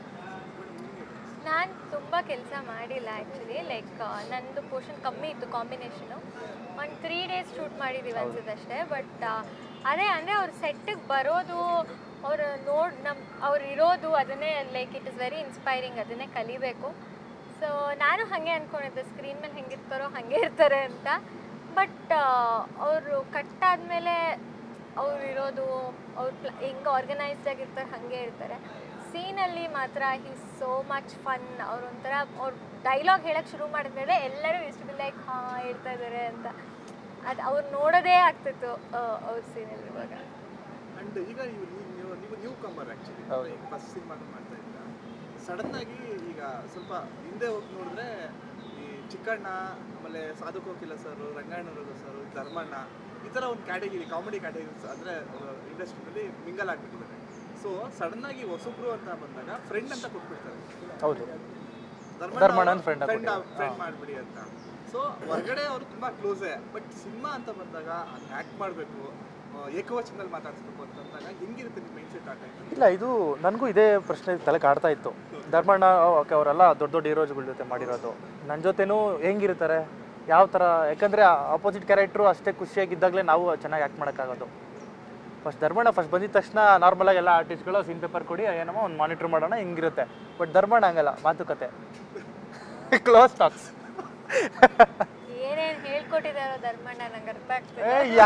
ನಾನು ತುಂಬ ಕೆಲಸ ಮಾಡಿಲ್ಲ ಆ್ಯಕ್ಚುಲಿ ಲೈಕ್ ನಂದು ಪೋರ್ಷನ್ ಕಮ್ಮಿ ಇತ್ತು ಕಾಂಬಿನೇಷನು ಒಂದು ತ್ರೀ ಡೇಸ್ ಶೂಟ್ ಮಾಡಿದ್ದೀವಿ ಅನ್ಸುತ್ತಷ್ಟೇ ಬಟ್ ಅದೇ ಅಂದರೆ ಅವ್ರ ಸೆಟ್ಟಿಗೆ ಬರೋದು ಅವ್ರು ನೋಡಿ ನಮ್ಮ ಅವ್ರು ಇರೋದು ಅದನ್ನೇ like it is very inspiring ಅದನ್ನೇ ಕಲಿಬೇಕು ಸೊ ನಾನು ಹಾಗೆ ಅಂದ್ಕೊಂಡಿದ್ದೆ ಸ್ಕ್ರೀನ್ ಮೇಲೆ ಹೆಂಗಿರ್ತಾರೋ ಹಾಗೆ ಇರ್ತಾರೆ ಅಂತ ಬಟ್ ಅವರು ಕಟ್ಟಾದ್ಮೇಲೆ ಅವ್ರು ಇರೋದು ಅವ್ರು ಪ್ಲ ಹೆಂಗೆ ಆರ್ಗನೈಸ್ಡ್ ಆಗಿರ್ತಾರೆ ಹಾಗೆ ಇರ್ತಾರೆ ಸೀನಲ್ಲಿ ಮಾತ್ರ ಹಿ ಸೋ ಮಚ್ ಫನ್ ಅವ್ರು ಒಂಥರ ಅವ್ರು ಡೈಲಾಗ್ ಹೇಳಕ್ಕೆ ಶುರು ಮಾಡಿದ್ಮೇಲೆ ಎಲ್ಲರೂ ಇಷ್ಟು ಬಿ ಲೈಕ್ ಹಾಂ ಹೇಳ್ತಾ ಇದ್ದಾರೆ ಅಂತ ಅದು ಅವ್ರು ನೋಡೋದೇ ಆಗ್ತಿತ್ತು ಅವ್ರ ಸೀನಲ್ಲಿ ಇವಾಗ ಅಂಡ್ ಈಗ ನೀವು ನೀವು ನೀವು ನ್ಯೂ ಕಮ್ಮರ್ ಆ್ಯಕ್ಚುಲಿ ಹೌದು. ಫಸ್ಟ್ ಸಿನಿಮಾ ಮಾಡ್ತಾ ಇದ್ದೀರಾ ಸಡನ್ ಆಗಿ ಈಗ ಸ್ವಲ್ಪ ಹಿಂದೆ ಹೋಗಿ ನೋಡಿದ್ರೆ ಈ ಚಿಕ್ಕಣ್ಣ ಆಮೇಲೆ ಸಾಧು ಕೋಕಿಲ ಸರ್ ರಂಗಾಯಣರು ಸರ್ ಧರ್ಮಣ್ಣ ಈ ಥರ ಒಂದು ಕ್ಯಾಟಗಿರಿ ಕಾಮಿಡಿ ಕ್ಯಾಟಗಿರೀಸ್ ಅಂದರೆ ಇಂಡಸ್ಟ್ರಿನಲ್ಲಿ ಮಿಂಗಲ್ ಆಗಿಬಿಟ್ಟಿದ್ದಾರೆ ಸೊ ಸಡನ್ ಆಗಿ ಹೊಸಬ್ರು ಅಂತ ಬಂದಾಗ ಫ್ರೆಂಡ್ ಅಂತ ಕೊಟ್ಬಿಡ್ತಾರೆ ಹೌದು ಧರ್ಮಣ್ಣನ friend ಆಗಿ ಫ್ರೆಂಡ್ ಕೊಟ್ಟಿದ್ದಾರೆ. ಫ್ರೆಂಡ್ ಮಾಡಿಬಿಡಿ ಅಂತ ಸೊ ಹೊರಗಡೆ ಅವರು ತುಂಬ ಕ್ಲೋಸೇ ಬಟ್ ಸಿನಿಮಾ ಅಂತ ಬಂದಾಗ ಅದು ಆ್ಯಕ್ಟ್ ಮಾಡಬೇಕು ಏಕವಚನದಲ್ಲಿ ಮಾತಾಡಿಸ್ಬೇಕು ಅಂತ ಅಂದಾಗ ಹೆಂಗಿರುತ್ತೆ ನಿಮ್ಮ ಮೈಂಡ್ ಸೆಟ್ ಆ ಟೈಮಲ್ಲಿ ಇಲ್ಲ ಇದು ನನಗೂ ಇದೇ ಪ್ರಶ್ನೆ ತಲೆ ಕಾಡ್ತಾ ಇತ್ತು ಧರ್ಮಣ್ಣ ಓಕೆ ಅವರೆಲ್ಲ ದೊಡ್ಡ ದೊಡ್ಡ ಹೀರೋಸ್ಗಳ ಜೊತೆ ಮಾಡಿರೋದು ನನ್ನ ಜೊತೆನೂ ಹೆಂಗಿರ್ತಾರೆ ಯಾವ ಥರ ಯಾಕಂದರೆ ಆಪೋಸಿಟ್ ಕ್ಯಾರೆಕ್ಟ್ರು ಅಷ್ಟೇ ಖುಷಿಯಾಗಿದ್ದಾಗಲೇ ನಾವು ಚೆನ್ನಾಗಿ ಆ್ಯಕ್ಟ್ ಮಾಡೋಕ್ಕಾಗೋದು ಫಸ್ಟ್ ಧರ್ಮಣ್ಣ ಫಸ್ಟ್ ಬಂದಿದ ತಕ್ಷಣ ನಾರ್ಮಲಾಗಿ ಎಲ್ಲ ಆರ್ಟಿಸ್ಟ್ಗಳು ಸೀನ್ ಪೇಪರ್ ಕೊಡಿ ಏನಮ್ಮ ಒಂದು ಮಾನಿಟ್ರ್ ಮಾಡೋಣ ಹಿಂಗಿರುತ್ತೆ ಬಟ್ ಧರ್ಮಣ್ಣ ಹಂಗಲ್ಲ ಮಾತುಕತೆ ಕ್ಲೋಸ್ ಟಾಕ್ಸ್ ಏನೇನು ಹೇಳ್ಕೊಟ್ಟಿದ್ದಾರೋ ಧರ್ಮಣ್ಣ ನಂಗೆ ಅರ್ಥ ಆಗ್ತದೆ ಯಾ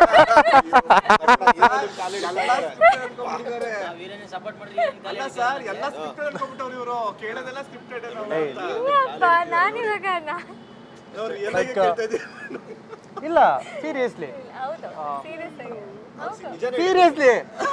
ವೀರನೇ ಸಪೋರ್ಟ್ ಮಾಡಿದ್ರೆ ಅಲ್ಲ ಸರ್ ಎಲ್ಲ ಸ್ಕ್ರಿಪ್ಟೆಡ್ ಅನ್ಕೊಂಡ್ಬಿಟ್ಟವ್ರು ಇವರು ಕೇಳೋದೆಲ್ಲ ಸ್ಕ್ರಿಪ್ಟೆಡ್ ಏಯ್. ಇಲ್ಲಪ್ಪ ನಾನಿವಾಗ ನಾ ಅವ್ರು ಎಲ್ಲ ಕೇಳ್ತಾ ಇದ್ದೀವಿ ಇಲ್ಲ ಸೀರಿಯಸ್ಲಿ ಹೌದು ಸೀರಿಯಸ್ ಆಗಿ ಹೌದು ಸೀರಿಯಸ್ಲಿ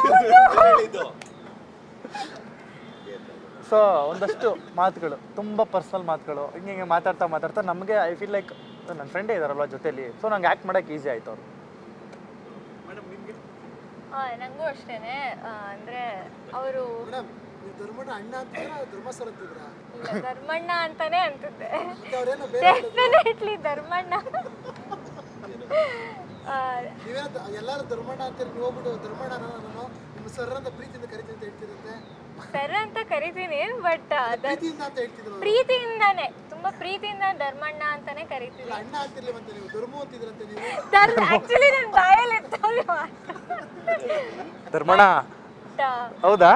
ಸೊ ಒಂದಷ್ಟು ಮಾತುಗಳು ತುಂಬ ಪರ್ಸ್ನಲ್ ಮಾತುಗಳು ಹಿಂಗೆ ಹಿಂಗೆ ಮಾತಾಡ್ತಾ ಮಾತಾಡ್ತಾ ನಮಗೆ ಐ ಫೀಲ್ ಲೈಕ್ ನನ್ನ ಫ್ರೆಂಡೇ ಇದಾರಲ್ವ ಜೊತೆಲಿ ಸೊ ನಂಗೆ ಆ್ಯಕ್ಟ್ ಮಾಡೋಕೆ ಈಸಿ ಆಯ್ತು ಅವರು ಮೇಡಮ್ ನಿಮ್ಗೆ ಆ, ನಂಗೂ ಅಷ್ಟೇನೆ ಆ, ಅಂದ್ರೆ ಅವರು ಮೇಡಮ್ ನೀವು ಧರ್ಮಣ್ಣ ಅಣ್ಣ ಅಂತಿದ್ರ ಧರ್ಮ ಸರ್ ಅಂತಿದ್ರಾ ಧರ್ಮಣ್ಣ ಅಂತಾನೆ ಅಂತಿದ್ದೆ ಮತ್ತೆ ಅವ್ರೇನೋ ಬೇರೆ ಡೆಫಿನೆಟ್ಲಿ ಧರ್ಮಣ್ಣ ಆ, ನೀವೇನೋ ದ- ಎಲ್ಲರೂ ಧರ್ಮಣ್ಣ ಅಂತೀರಿ ನೀವು ಹೋಗ್ಬಿಟ್ಟು ಧರ್ಮಣ್ಣ ನಾನು ನಿಮ್ಮ ಸರ್ ಅಂತ ಪ್ರೀತಿಯಿಂದ ಕರಿತೀನಿ ಅಂತ ಹೇಳ್ತಿರುತ್ತೆ ಸರ್ ಅಂತ ಕರಿತೀನಿ ಬಟ್ ಪ್ರೀತಿಯಿಂದ ಅಂತ ಹೇಳ್ತಿದ್ರು ಅವ್ರು. ಪ್ರೀತಿಯಿಂದಾನೆ ತುಂಬಾ ಪ್ರೀತಿಯಿಂದ ಧರ್ಮಣ್ಣ ಅಂತಾನೆ ಕರಿತೀನಿ ಇಲ್ಲ, ಅಣ್ಣ ಅಂತಿರ್ಲಿ ಮತ್ತೆ ನೀವು ಧರ್ಮ ಅಂತಿದ್ರಂತೆ ನೀವು ಧರ್ಮ ಆಕ್ಚುಲಿ ನನ್ನ ಬಾಯಲ್ಲಿ ಇತ್ತು ಧರ್ಮಣ್ಣ ಹೌದಾ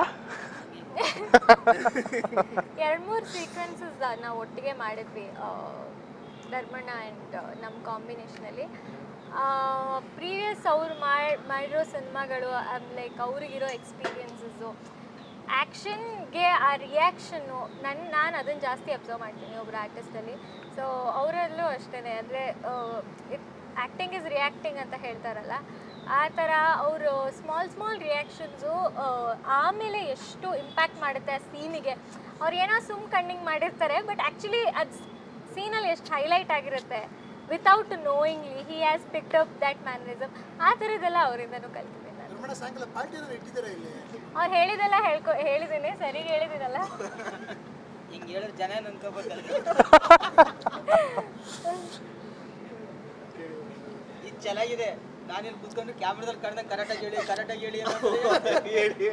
ಎರಡು ಮೂರು ಸೀಕ್ವೆನ್ಸಸ್ ನಾವು ಒಟ್ಟಿಗೆ ಮಾಡಿದ್ವಿ ಆ, ಧರ್ಮಣ್ಣ ಆ್ಯಂಡ್ ನಮ್ಮ ಕಾಂಬಿನೇಷನಲ್ಲಿ ಪ್ರೀವಿಯಸ್ ಅವ್ರು ಮಾಡಿ ಮಾಡಿರೋ ಸಿನಿಮಾಗಳು ಲೈಕ್ ಅವ್ರಿಗಿರೋ ಎಕ್ಸ್ಪೀರಿಯನ್ಸಸ್ಸು ಆ್ಯಕ್ಷನ್ಗೆ ಆ ರಿಯಾಕ್ಷನ್ನು ನನ್ನ ನಾನು ಅದನ್ನು ಜಾಸ್ತಿ ಅಬ್ಸರ್ವ್ ಮಾಡ್ತೀನಿ ಒಬ್ಬರು ಆರ್ಟಿಸ್ಟಲ್ಲಿ ಸೊ ಅವರಲ್ಲೂ ಅಷ್ಟೇ ಅಂದರೆ ಆ್ಯಕ್ಟಿಂಗ್ ಇಸ್ ರಿಯಾಕ್ಟಿಂಗ್ ಅಂತ ಹೇಳ್ತಾರಲ್ಲ ಆ ಥರ ಅವರು ಸ್ಮಾಲ್ ಸ್ಮಾಲ್ ರಿಯಾಕ್ಷನ್ಸು ಆಮೇಲೆ ಎಷ್ಟು ಇಂಪ್ಯಾಕ್ಟ್ ಮಾಡುತ್ತೆ ಆ ಸೀನಿಗೆ ಅವ್ರು ಏನೋ ಸುಮ್ ಕಣ್ಣಿಂಗ್ ಮಾಡಿರ್ತಾರೆ ಬಟ್ ಆ್ಯಕ್ಚುಲಿ ಅದು ಸೀನಲ್ಲಿ ಎಷ್ಟು ಹೈಲೈಟ್ ಆಗಿರುತ್ತೆ without knowingly he has picked up that mannerism ಆ ಥರದ್ದೆಲ್ಲ ಅವರಿಂದನೂ ಕಲ್ತಿದ್ದೀನಿ ನಾನು ಧರ್ಮಣ್ಣ ಸಾಯಂಕಾಲ ಪಾರ್ಟಿ ಏನಾದ್ರು ಇಟ್ಟಿದ್ದೀರಾ ಇಲ್ಲಿ ಅವ್ರು ಹೇಳಿದೆಲ್ಲ ಹೇಳ್ಕೊ ಹೇಳಿದ್ದೀನಿ ಸರಿಗೆ ಹೇಳಿದ್ದೀನಲ್ಲ ಹಿಂಗೆ ಹೇಳಿದ್ರೆ ಜನ ಏನು ಅನ್ಕೋಬೇಕಲ್ಲ ಇದು ಚೆನ್ನಾಗಿದೆ ನಾನಿಲ್ಲಿ ಕೂತ್ಕೊಂಡು ಕ್ಯಾಮ್ರಾದಲ್ಲಿ ಕರೆದಂಗೆ ಕರೆಕ್ಟಾಗಿ ಹೇಳಿ ಕರೆಕ್ಟಾಗಿ ಹೇಳಿ ಅನ್ನೋದು ಹೇಳಿ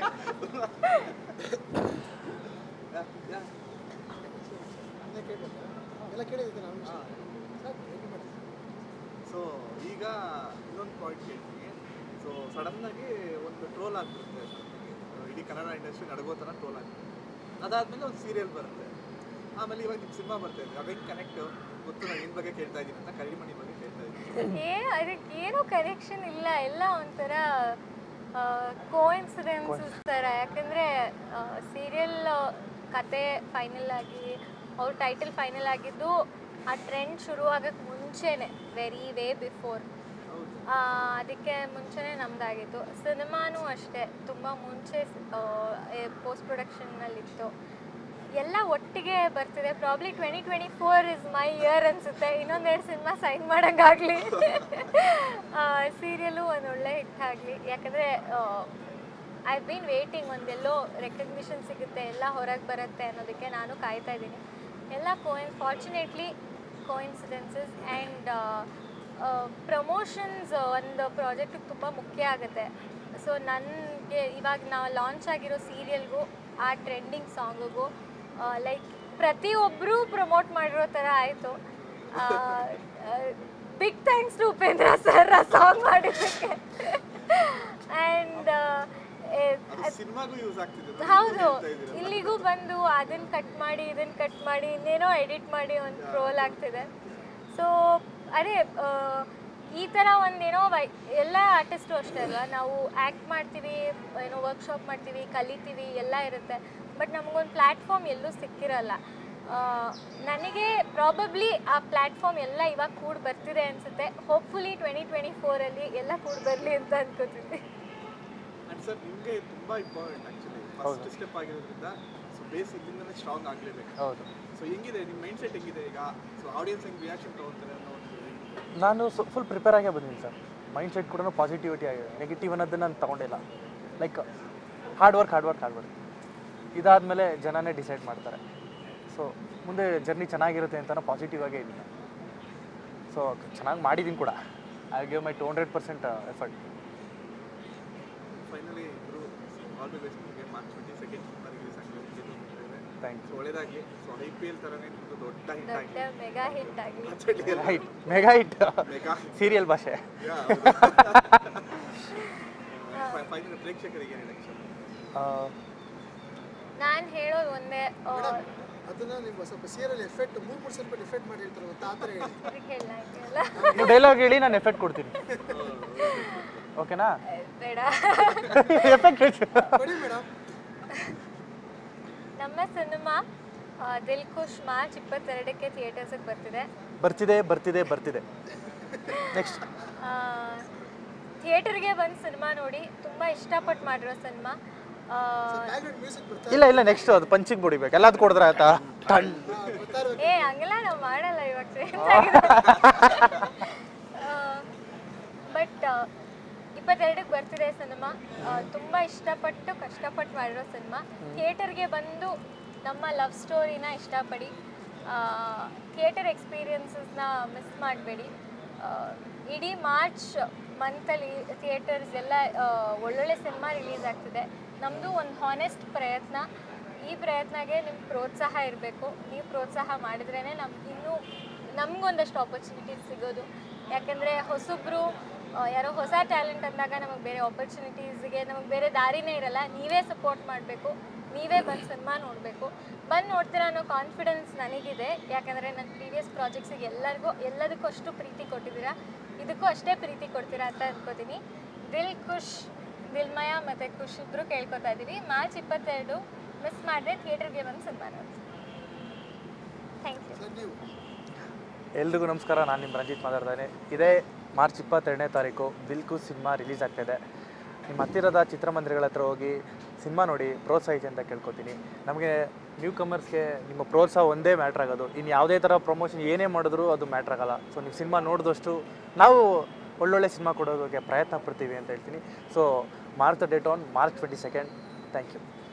ಅದನ್ನೇ ಕೇಳ್ಬೇಕು ಎಲ್ಲ ಕೇಳಿದ್ದೆ ನಾನು ಸಾಕು, ready ಮಾಡಿ. ಸೊ ಈಗ ಇನ್ನೊಂದು ಪಾಯಿಂಟ್ ಕೇಳ್ತೀನಿ ಸೊ ಸಡನ್ನಾಗಿ ಒಂದು ಟ್ರೋಲ್ ಆಗ್ಬಿಡುತ್ತೆ ಇಡೀ ಕನ್ನಡ ಇಂಡಸ್ಟ್ರಿ ನಡಗೋ ಥರ ಟ್ರೋಲ್ ಆಗ್ಬಿಡುತ್ತೆ ಅದಾದಮೇಲೆ ಒಂದು ಸೀರಿಯಲ್ ಬರುತ್ತೆ ಆಮೇಲೆ ಇವಾಗ ನಿಮ್ಮ ಸಿನಿಮಾ ಬರ್ತಾ ಇದೆ ಅದು ಹೆಂಗೆ ಕನೆಕ್ಟ್ ಗೊತ್ತು ನಾನು ನಿಮ್ಮ ಬಗ್ಗೆ ಕೇಳ್ತಾ ಇದ್ದೀನಿ ಅಂತ ಕರಿಮಣಿ ಬಗ್ಗೆ ಕೇಳ್ತಾ ಇದ್ದೀನಿ ಏ ಅದಕ್ಕೆ ಏನೂ ಕನೆಕ್ಷನ್ ಇಲ್ಲ ಎಲ್ಲ ಒಂಥರ ಕೋಇನ್ಸಿಡೆನ್ಸಸ್ ಥರ ಯಾಕಂದರೆ ಸೀರಿಯಲ್ ಕತೆ ಫೈನಲ್ ಆಗಿ ಅವ್ರ ಟೈಟಲ್ ಫೈನಲ್ ಆಗಿದ್ದು ಆ ಟ್ರೆಂಡ್ ಶುರು ಆಗಕ್ಕೆ ಮುಂಚೆನೆ ವೆರಿ ವೇ ಬಿಫೋರ್ ಆ, ಅದಕ್ಕೆ ಮುಂಚೆನೇ ನಮ್ದಾಗಿತ್ತು ಸಿನಿಮಾನೂ ಅಷ್ಟೇ ತುಂಬ ಮುಂಚೆ ಪೋಸ್ಟ್ ಪ್ರೊಡಕ್ಷನ್ನಲ್ಲಿತ್ತು ಎಲ್ಲ ಒಟ್ಟಿಗೆ ಬರ್ತಿದೆ probably twenty twenty four is my year ಅನಿಸುತ್ತೆ ಇನ್ನೊಂದೆರಡು ಸಿನಿಮಾ ಸೈನ್ ಮಾಡೋಂಗಾಗಲಿ ಸೀರಿಯಲು ಒಂದು ಒಳ್ಳೆ ಹಿಟ್ ಆಗಲಿ ಯಾಕಂದರೆ ಐ ಬೀನ್ ವೇಟಿಂಗ್ ಒಂದೆಲ್ಲೋ ರೆಕಗ್ನಿಷನ್ ಸಿಗುತ್ತೆ ಎಲ್ಲ ಹೊರಗೆ ಬರುತ್ತೆ ಅನ್ನೋದಕ್ಕೆ ನಾನು ಕಾಯ್ತಾ ಇದ್ದೀನಿ ಎಲ್ಲ ಕೋಯಿನ್ ಫಾರ್ಚುನೇಟ್ಲಿ ಕೋಇನ್ಸಿಡೆನ್ಸಸ್ ಆ್ಯಂಡ್ ಪ್ರಮೋಷನ್ಸ್ ಒಂದು ಪ್ರಾಜೆಕ್ಟಿಗೆ ತುಂಬ ಮುಖ್ಯ ಆಗುತ್ತೆ ಸೊ ನನಗೆ ಇವಾಗ ನಾವು ಲಾಂಚ್ ಆಗಿರೋ ಸೀರಿಯಲ್ಗೂ ಆ ಟ್ರೆಂಡಿಂಗ್ ಸಾಂಗಿಗೂ ಲೈಕ್ ಪ್ರತಿಯೊಬ್ಬರೂ ಪ್ರಮೋಟ್ ಮಾಡಿರೋ ಥರ ಆಯಿತು big thanks to Upendra sir ಆ ಸಾಂಗ್ ಮಾಡಿದ್ದಕ್ಕೆ ಆ್ಯಂಡ್ ಅದು ಸಿನಿಮಾಗೂ ಯೂಸ್ ಆಗ್ತಿದೆ ಅದು ಹೌದು ಹೇಳ್ತಾ ಇದ್ದೀರಲ್ಲ. ಇಲ್ಲಿಗೂ ಬಂದು ಅದನ್ನ ಕಟ್ ಮಾಡಿ ಇದನ್ನ ಕಟ್ ಮಾಡಿ ಇನ್ನೇನೋ ಎಡಿಟ್ ಮಾಡಿ ಒಂದು ಟ್ರೋಲ್ ಆಗ್ತಿದೆ ಸೊ ಅದೇ ಆ, ಈ ಥರ ಒಂದೇನೋ ವೈ ಎಲ್ಲ ಆರ್ಟಿಸ್ಟು ಅಷ್ಟೇ ಅಲ್ವಾ ನಾವು ಆ್ಯಕ್ಟ್ ಮಾಡ್ತೀವಿ ಏನೋ ವರ್ಕ್ಶಾಪ್ ಮಾಡ್ತೀವಿ ಕಲಿತೀವಿ ಎಲ್ಲ ಇರುತ್ತೆ ಬಟ್ ನಮಗೊಂದು ಪ್ಲ್ಯಾಟ್ಫಾರ್ಮ್ ಎಲ್ಲೂ ಸಿಕ್ಕಿರಲ್ಲ ಆ, ನನಗೆ ಪ್ರಾಬಬ್ಲಿ ಆ ಪ್ಲ್ಯಾಟ್ಫಾರ್ಮ್ ಎಲ್ಲ ಇವಾಗ ಕೂಡ ಬರ್ತಿದೆ ಅನಿಸುತ್ತೆ ಹೋಪ್ಫುಲಿ ಟ್ವೆಂಟಿ ಟ್ವೆಂಟಿ ಫೋರಲ್ಲಿ ಎಲ್ಲ ಕೂಡ ಬರಲಿ ಅಂತ ಅನ್ಕೋತೀನಿ ಅಂಡ್ ಸರ್ ನಿಮಗೆ ತುಂಬಾ ಇಂಪಾರ್ಟೆಂಟ್ ಆಕ್ಚುಲಿ ಫಸ್ಟ್ ಸ್ಟೆಪ್ ಆಗಿರೋದ್ರಿಂದ ಸೊ ಬೇಸ್ ಇಲ್ಲಿಂದನೇ ಸ್ಟ್ರಾಂಗ್ ಆಗಲೇಬೇಕು ಹೌದು ಸೊ ಹೆಂಗಿದೆ ನಿಮ್ಮ ಮೈಂಡ್ ಸೆಟ್ ಹೆಂಗಿದೆ ಈಗ ಸೊ ಆಡಿಯನ್ಸ್ ಹೆಂಗೆ ರಿಯಾಕ್ಷನ್ ತಗೊಳ್ತಾರೆ ಅನ್ನೋ ಒಂದು ನಾನು ಫುಲ್ ಪ್ರಿಪೇರ್ ಆಗೇ ಬಂದಿದ್ದೀನಿ ಸರ್ ಮೈಂಡ್ ಸೆಟ್ ಕೂಡ ಪಾಸಿಟಿವಿಟಿ ಆಗಿದೆ ನೆಗೆಟಿವ್ ಅನ್ನೋದನ್ನ ನಾನು ತಗೊಂಡಿಲ್ಲ like hard work hard work hard work ಇದಾದಮೇಲೆ ಜನನೇ ಡಿಸೈಡ್ ಮಾಡ್ತಾರೆ ಸೊ ಮುಂದೆ ಜರ್ನಿ ಚೆನ್ನಾಗಿರುತ್ತೆ ಅಂತ ಪಾಸಿಟಿವ್ ಆಗೇ ಇದ್ದೀನಿ ಸೊ ಚೆನ್ನಾಗಿ ಮಾಡಿದ್ದೀನಿ ಕೂಡ I give my two hundred percent effort finally ಇಬ್ಬರು ಆಲ್ ದಿ ಬೆಸ್ಟ್ ನಿಮಗೆ ಮಾರ್ಚ್ ಟ್ವೆಂಟಿ ಸೆಕೆಂಡ್ ರಿಲೀಸ್ ಆಗಲಿ ಥ್ಯಾಂಕ್ ಸೊ ಒಳ್ಳೇದಾಗಲಿ ಸೊ ಐ ಪಿ ಎಲ್ ಥರನೇ ನಿಮ್ಮದು ದೊಡ್ಡ ಹಿಟ್ ದೊಡ್ಡ ಆಗಲಿ ಮೆಗಾ ಹಿಟ್ ಆಗಲಿ you right mega hit mega serial ಭಾಷೆ ಫೈನಲ್ ಪ್ರೇಕ್ಷಕರಿಗೆ ಏನು ಹೇಳಕ್ಕೆ ನಾನು ಹೇಳೋದು ಒಂದೇ ಆ, ಅದನ್ನ ನೀವು ಸ್ವಲ್ಪ ಸೀರಿಯಲ್ ಎಫೆಕ್ಟ್ ಮೂರು ಮೂರು ಸ್ವಲ್ಪ ಎಫೆಕ್ಟ್ ಮಾಡಿ ಹೇಳ್ತಾರೆ ಗೊತ್ತಾ ಆ ಥರ ಹೇಳಿ ಅದಕ್ಕೆ ಹೇಳಕ್ಕಿಲ್ಲ. ನೀವು ಡೈಲಾಗ್ ಹೇಳಿ ನಾನು ಎಫೆಕ್ಟ್ ಕೊಡ್ತೀನಿ ಓಕೆನಾ ಬೇಡ ಎಫೆಕ್ಟ್ ಕೊಡಿ ಮೇಡಮ್ ನಮ್ಮ ಸಿನಿಮಾ ದಿಲ್ ಖುಷ್ ಮಾರ್ಚ್ ಇಪ್ಪತ್ತೆರಡಕ್ಕೆ ಥಿಯೇಟರ್ಸಿಗೆ ಬರ್ತಿದೆ ಬರ್ತಿದೆ ಬರ್ತಿದೆ ಬರ್ತಿದೆ ನೆಕ್ಸ್ಟ್ ಥಿಯೇಟರ್ಗೆ ಬಂದು ಸಿನಿಮಾ ನೋಡಿ ತುಂಬ ಇಷ್ಟಪಟ್ಟು ಮಾಡಿರೋ ಸಿನಿಮಾ ಬ್ಯಾಕ್ಗ್ರೌಂಡ್ ಮ್ಯೂಸಿಕ್ ಬರ್ತಾ ಇಲ್ಲ ಇಲ್ಲ ನೆಕ್ಸ್ಟ್ ಅದು ಪಂಚಿಗೆ ಬಿಡಿಬೇಕು ಎಲ್ಲದು ಕೊಡಿದ್ರೆ ಆಯ್ತಾ ಟನ್ ಬರ್ತಾ ಇರ್ಬೇಕು ಏ ಹಂಗೆಲ್ಲ ನಾವು ಮಾಡಲ್ಲ ಇವಾಗ ಬಟ್ ಇಪ್ಪತ್ತೆರಡಕ್ಕೆ ಬರ್ತಿದೆ ಸಿನಿಮಾ ತುಂಬ ಇಷ್ಟಪಟ್ಟು ಕಷ್ಟಪಟ್ಟು ಮಾಡಿರೋ ಸಿನಿಮಾ ಥಿಯೇಟರ್ಗೆ ಬಂದು ನಮ್ಮ ಲವ್ ಸ್ಟೋರಿನ ಇಷ್ಟಪಡಿ ಥಿಯೇಟರ್ ಎಕ್ಸ್ಪೀರಿಯನ್ಸಸ್ನ ಮಿಸ್ ಮಾಡಬೇಡಿ ಇಡೀ ಮಾರ್ಚ್ ಮಂತಲ್ಲಿ ಥಿಯೇಟರ್ಸ್ ಎಲ್ಲ ಆ, ಒಳ್ಳೊಳ್ಳೆ ಸಿನಿಮಾ ರಿಲೀಸ್ ಆಗ್ತಿದೆ ನಮ್ಮದು ಒಂದು ಹಾನೆಸ್ಟ್ ಪ್ರಯತ್ನ ಈ ಪ್ರಯತ್ನಗೆ ನಿಮ್ಮ ಪ್ರೋತ್ಸಾಹ ಇರಬೇಕು ನೀವು ಪ್ರೋತ್ಸಾಹ ಮಾಡಿದ್ರೇ ನಮ್ಗೆ ಇನ್ನೂ ನಮಗೊಂದಷ್ಟು ಆಪರ್ಚುನಿಟೀಸ್ ಸಿಗೋದು ಯಾಕೆಂದರೆ ಹೊಸಬ್ರು ಆ, ಯಾರೋ ಹೊಸ ಟ್ಯಾಲೆಂಟ್ ಅಂದಾಗ ನಮಗೆ ಬೇರೆ ಆಪರ್ಚುನಿಟೀಸ್ಗೆ ನಮಗೆ ಬೇರೆ ದಾರಿನೇ ಇರಲ್ಲ ನೀವೇ ಸಪೋರ್ಟ್ ಮಾಡಬೇಕು ನೀವೇ ಬಂದು ಸಿನಿಮಾ ನೋಡಬೇಕು ಬಂದು ನೋಡ್ತೀರಾ ಅನ್ನೋ ಕಾನ್ಫಿಡೆನ್ಸ್ ನನಗಿದೆ ಯಾಕಂದರೆ ನನ್ನ ಪ್ರೀವಿಯಸ್ ಪ್ರಾಜೆಕ್ಟ್ಸಿಗೆ ಎಲ್ಲರಿಗೂ ಎಲ್ಲದಕ್ಕೂ ಅಷ್ಟು ಪ್ರೀತಿ ಕೊಟ್ಟಿದ್ದೀರಾ ಇದಕ್ಕೂ ಅಷ್ಟೇ ಪ್ರೀತಿ ಕೊಡ್ತೀರಾ ಅಂತ ಅನ್ಕೋತೀನಿ ದಿಲ್ ಖುಷ್ ದಿಲ್ಮಯ ಮತ್ತು ಖುಷ್ ಇಬ್ಬರು ಕೇಳ್ಕೊತಾ ಇದ್ದೀವಿ ಮಾರ್ಚ್ ಇಪ್ಪತ್ತೆರಡು ಮಿಸ್ ಮಾಡಿದ್ರೆ ಥಿಯೇಟರ್ಗೆ ಬಂದು ಸಿನಿಮಾ ನೋಡಿ ಥ್ಯಾಂಕ್ ಯು ಸರ್ ನೀವು ಎಲ್ರಿಗೂ ನಮಸ್ಕಾರ ನಾನು ನಿಮ್ಮ ರಂಜಿತ್ ಮಾತಾಡ್ತಾನೆ ಇದೇ ಮಾರ್ಚ್ ಇಪ್ಪತ್ತೆರಡನೇ ತಾರೀಕು ಬಿಲ್ಕು ಸಿನಿಮಾ ರಿಲೀಸ್ ಆಗ್ತಾಯಿದೆ ನಿಮ್ಮ ಹತ್ತಿರದ ಚಿತ್ರಮಂದಿರಗಳ ಹತ್ರ ಹೋಗಿ ಸಿನಿಮಾ ನೋಡಿ ಪ್ರೋತ್ಸಾಹಿಸಿ ಅಂತ ಕೇಳ್ಕೊತೀನಿ ನಮಗೆ ನ್ಯೂ ಕಮರ್ಸ್ಗೆ ನಿಮ್ಮ ಪ್ರೋತ್ಸಾಹ ಒಂದೇ ಮ್ಯಾಟ್ರ್ ಆಗೋದು ಇನ್ನು ಯಾವುದೇ ಥರ ಪ್ರಮೋಷನ್ ಏನೇ ಮಾಡಿದ್ರು ಅದು ಮ್ಯಾಟ್ರ್ ಆಗಲ್ಲ ಸೊ ನೀವು ಸಿನಿಮಾ ನೋಡಿದಷ್ಟು ನಾವು ಒಳ್ಳೊಳ್ಳೆ ಸಿನಿಮಾ ಕೊಡೋದಕ್ಕೆ ಪ್ರಯತ್ನ ಪಡ್ತೀವಿ ಅಂತ ಹೇಳ್ತೀನಿ so March the date on March twenty second thank you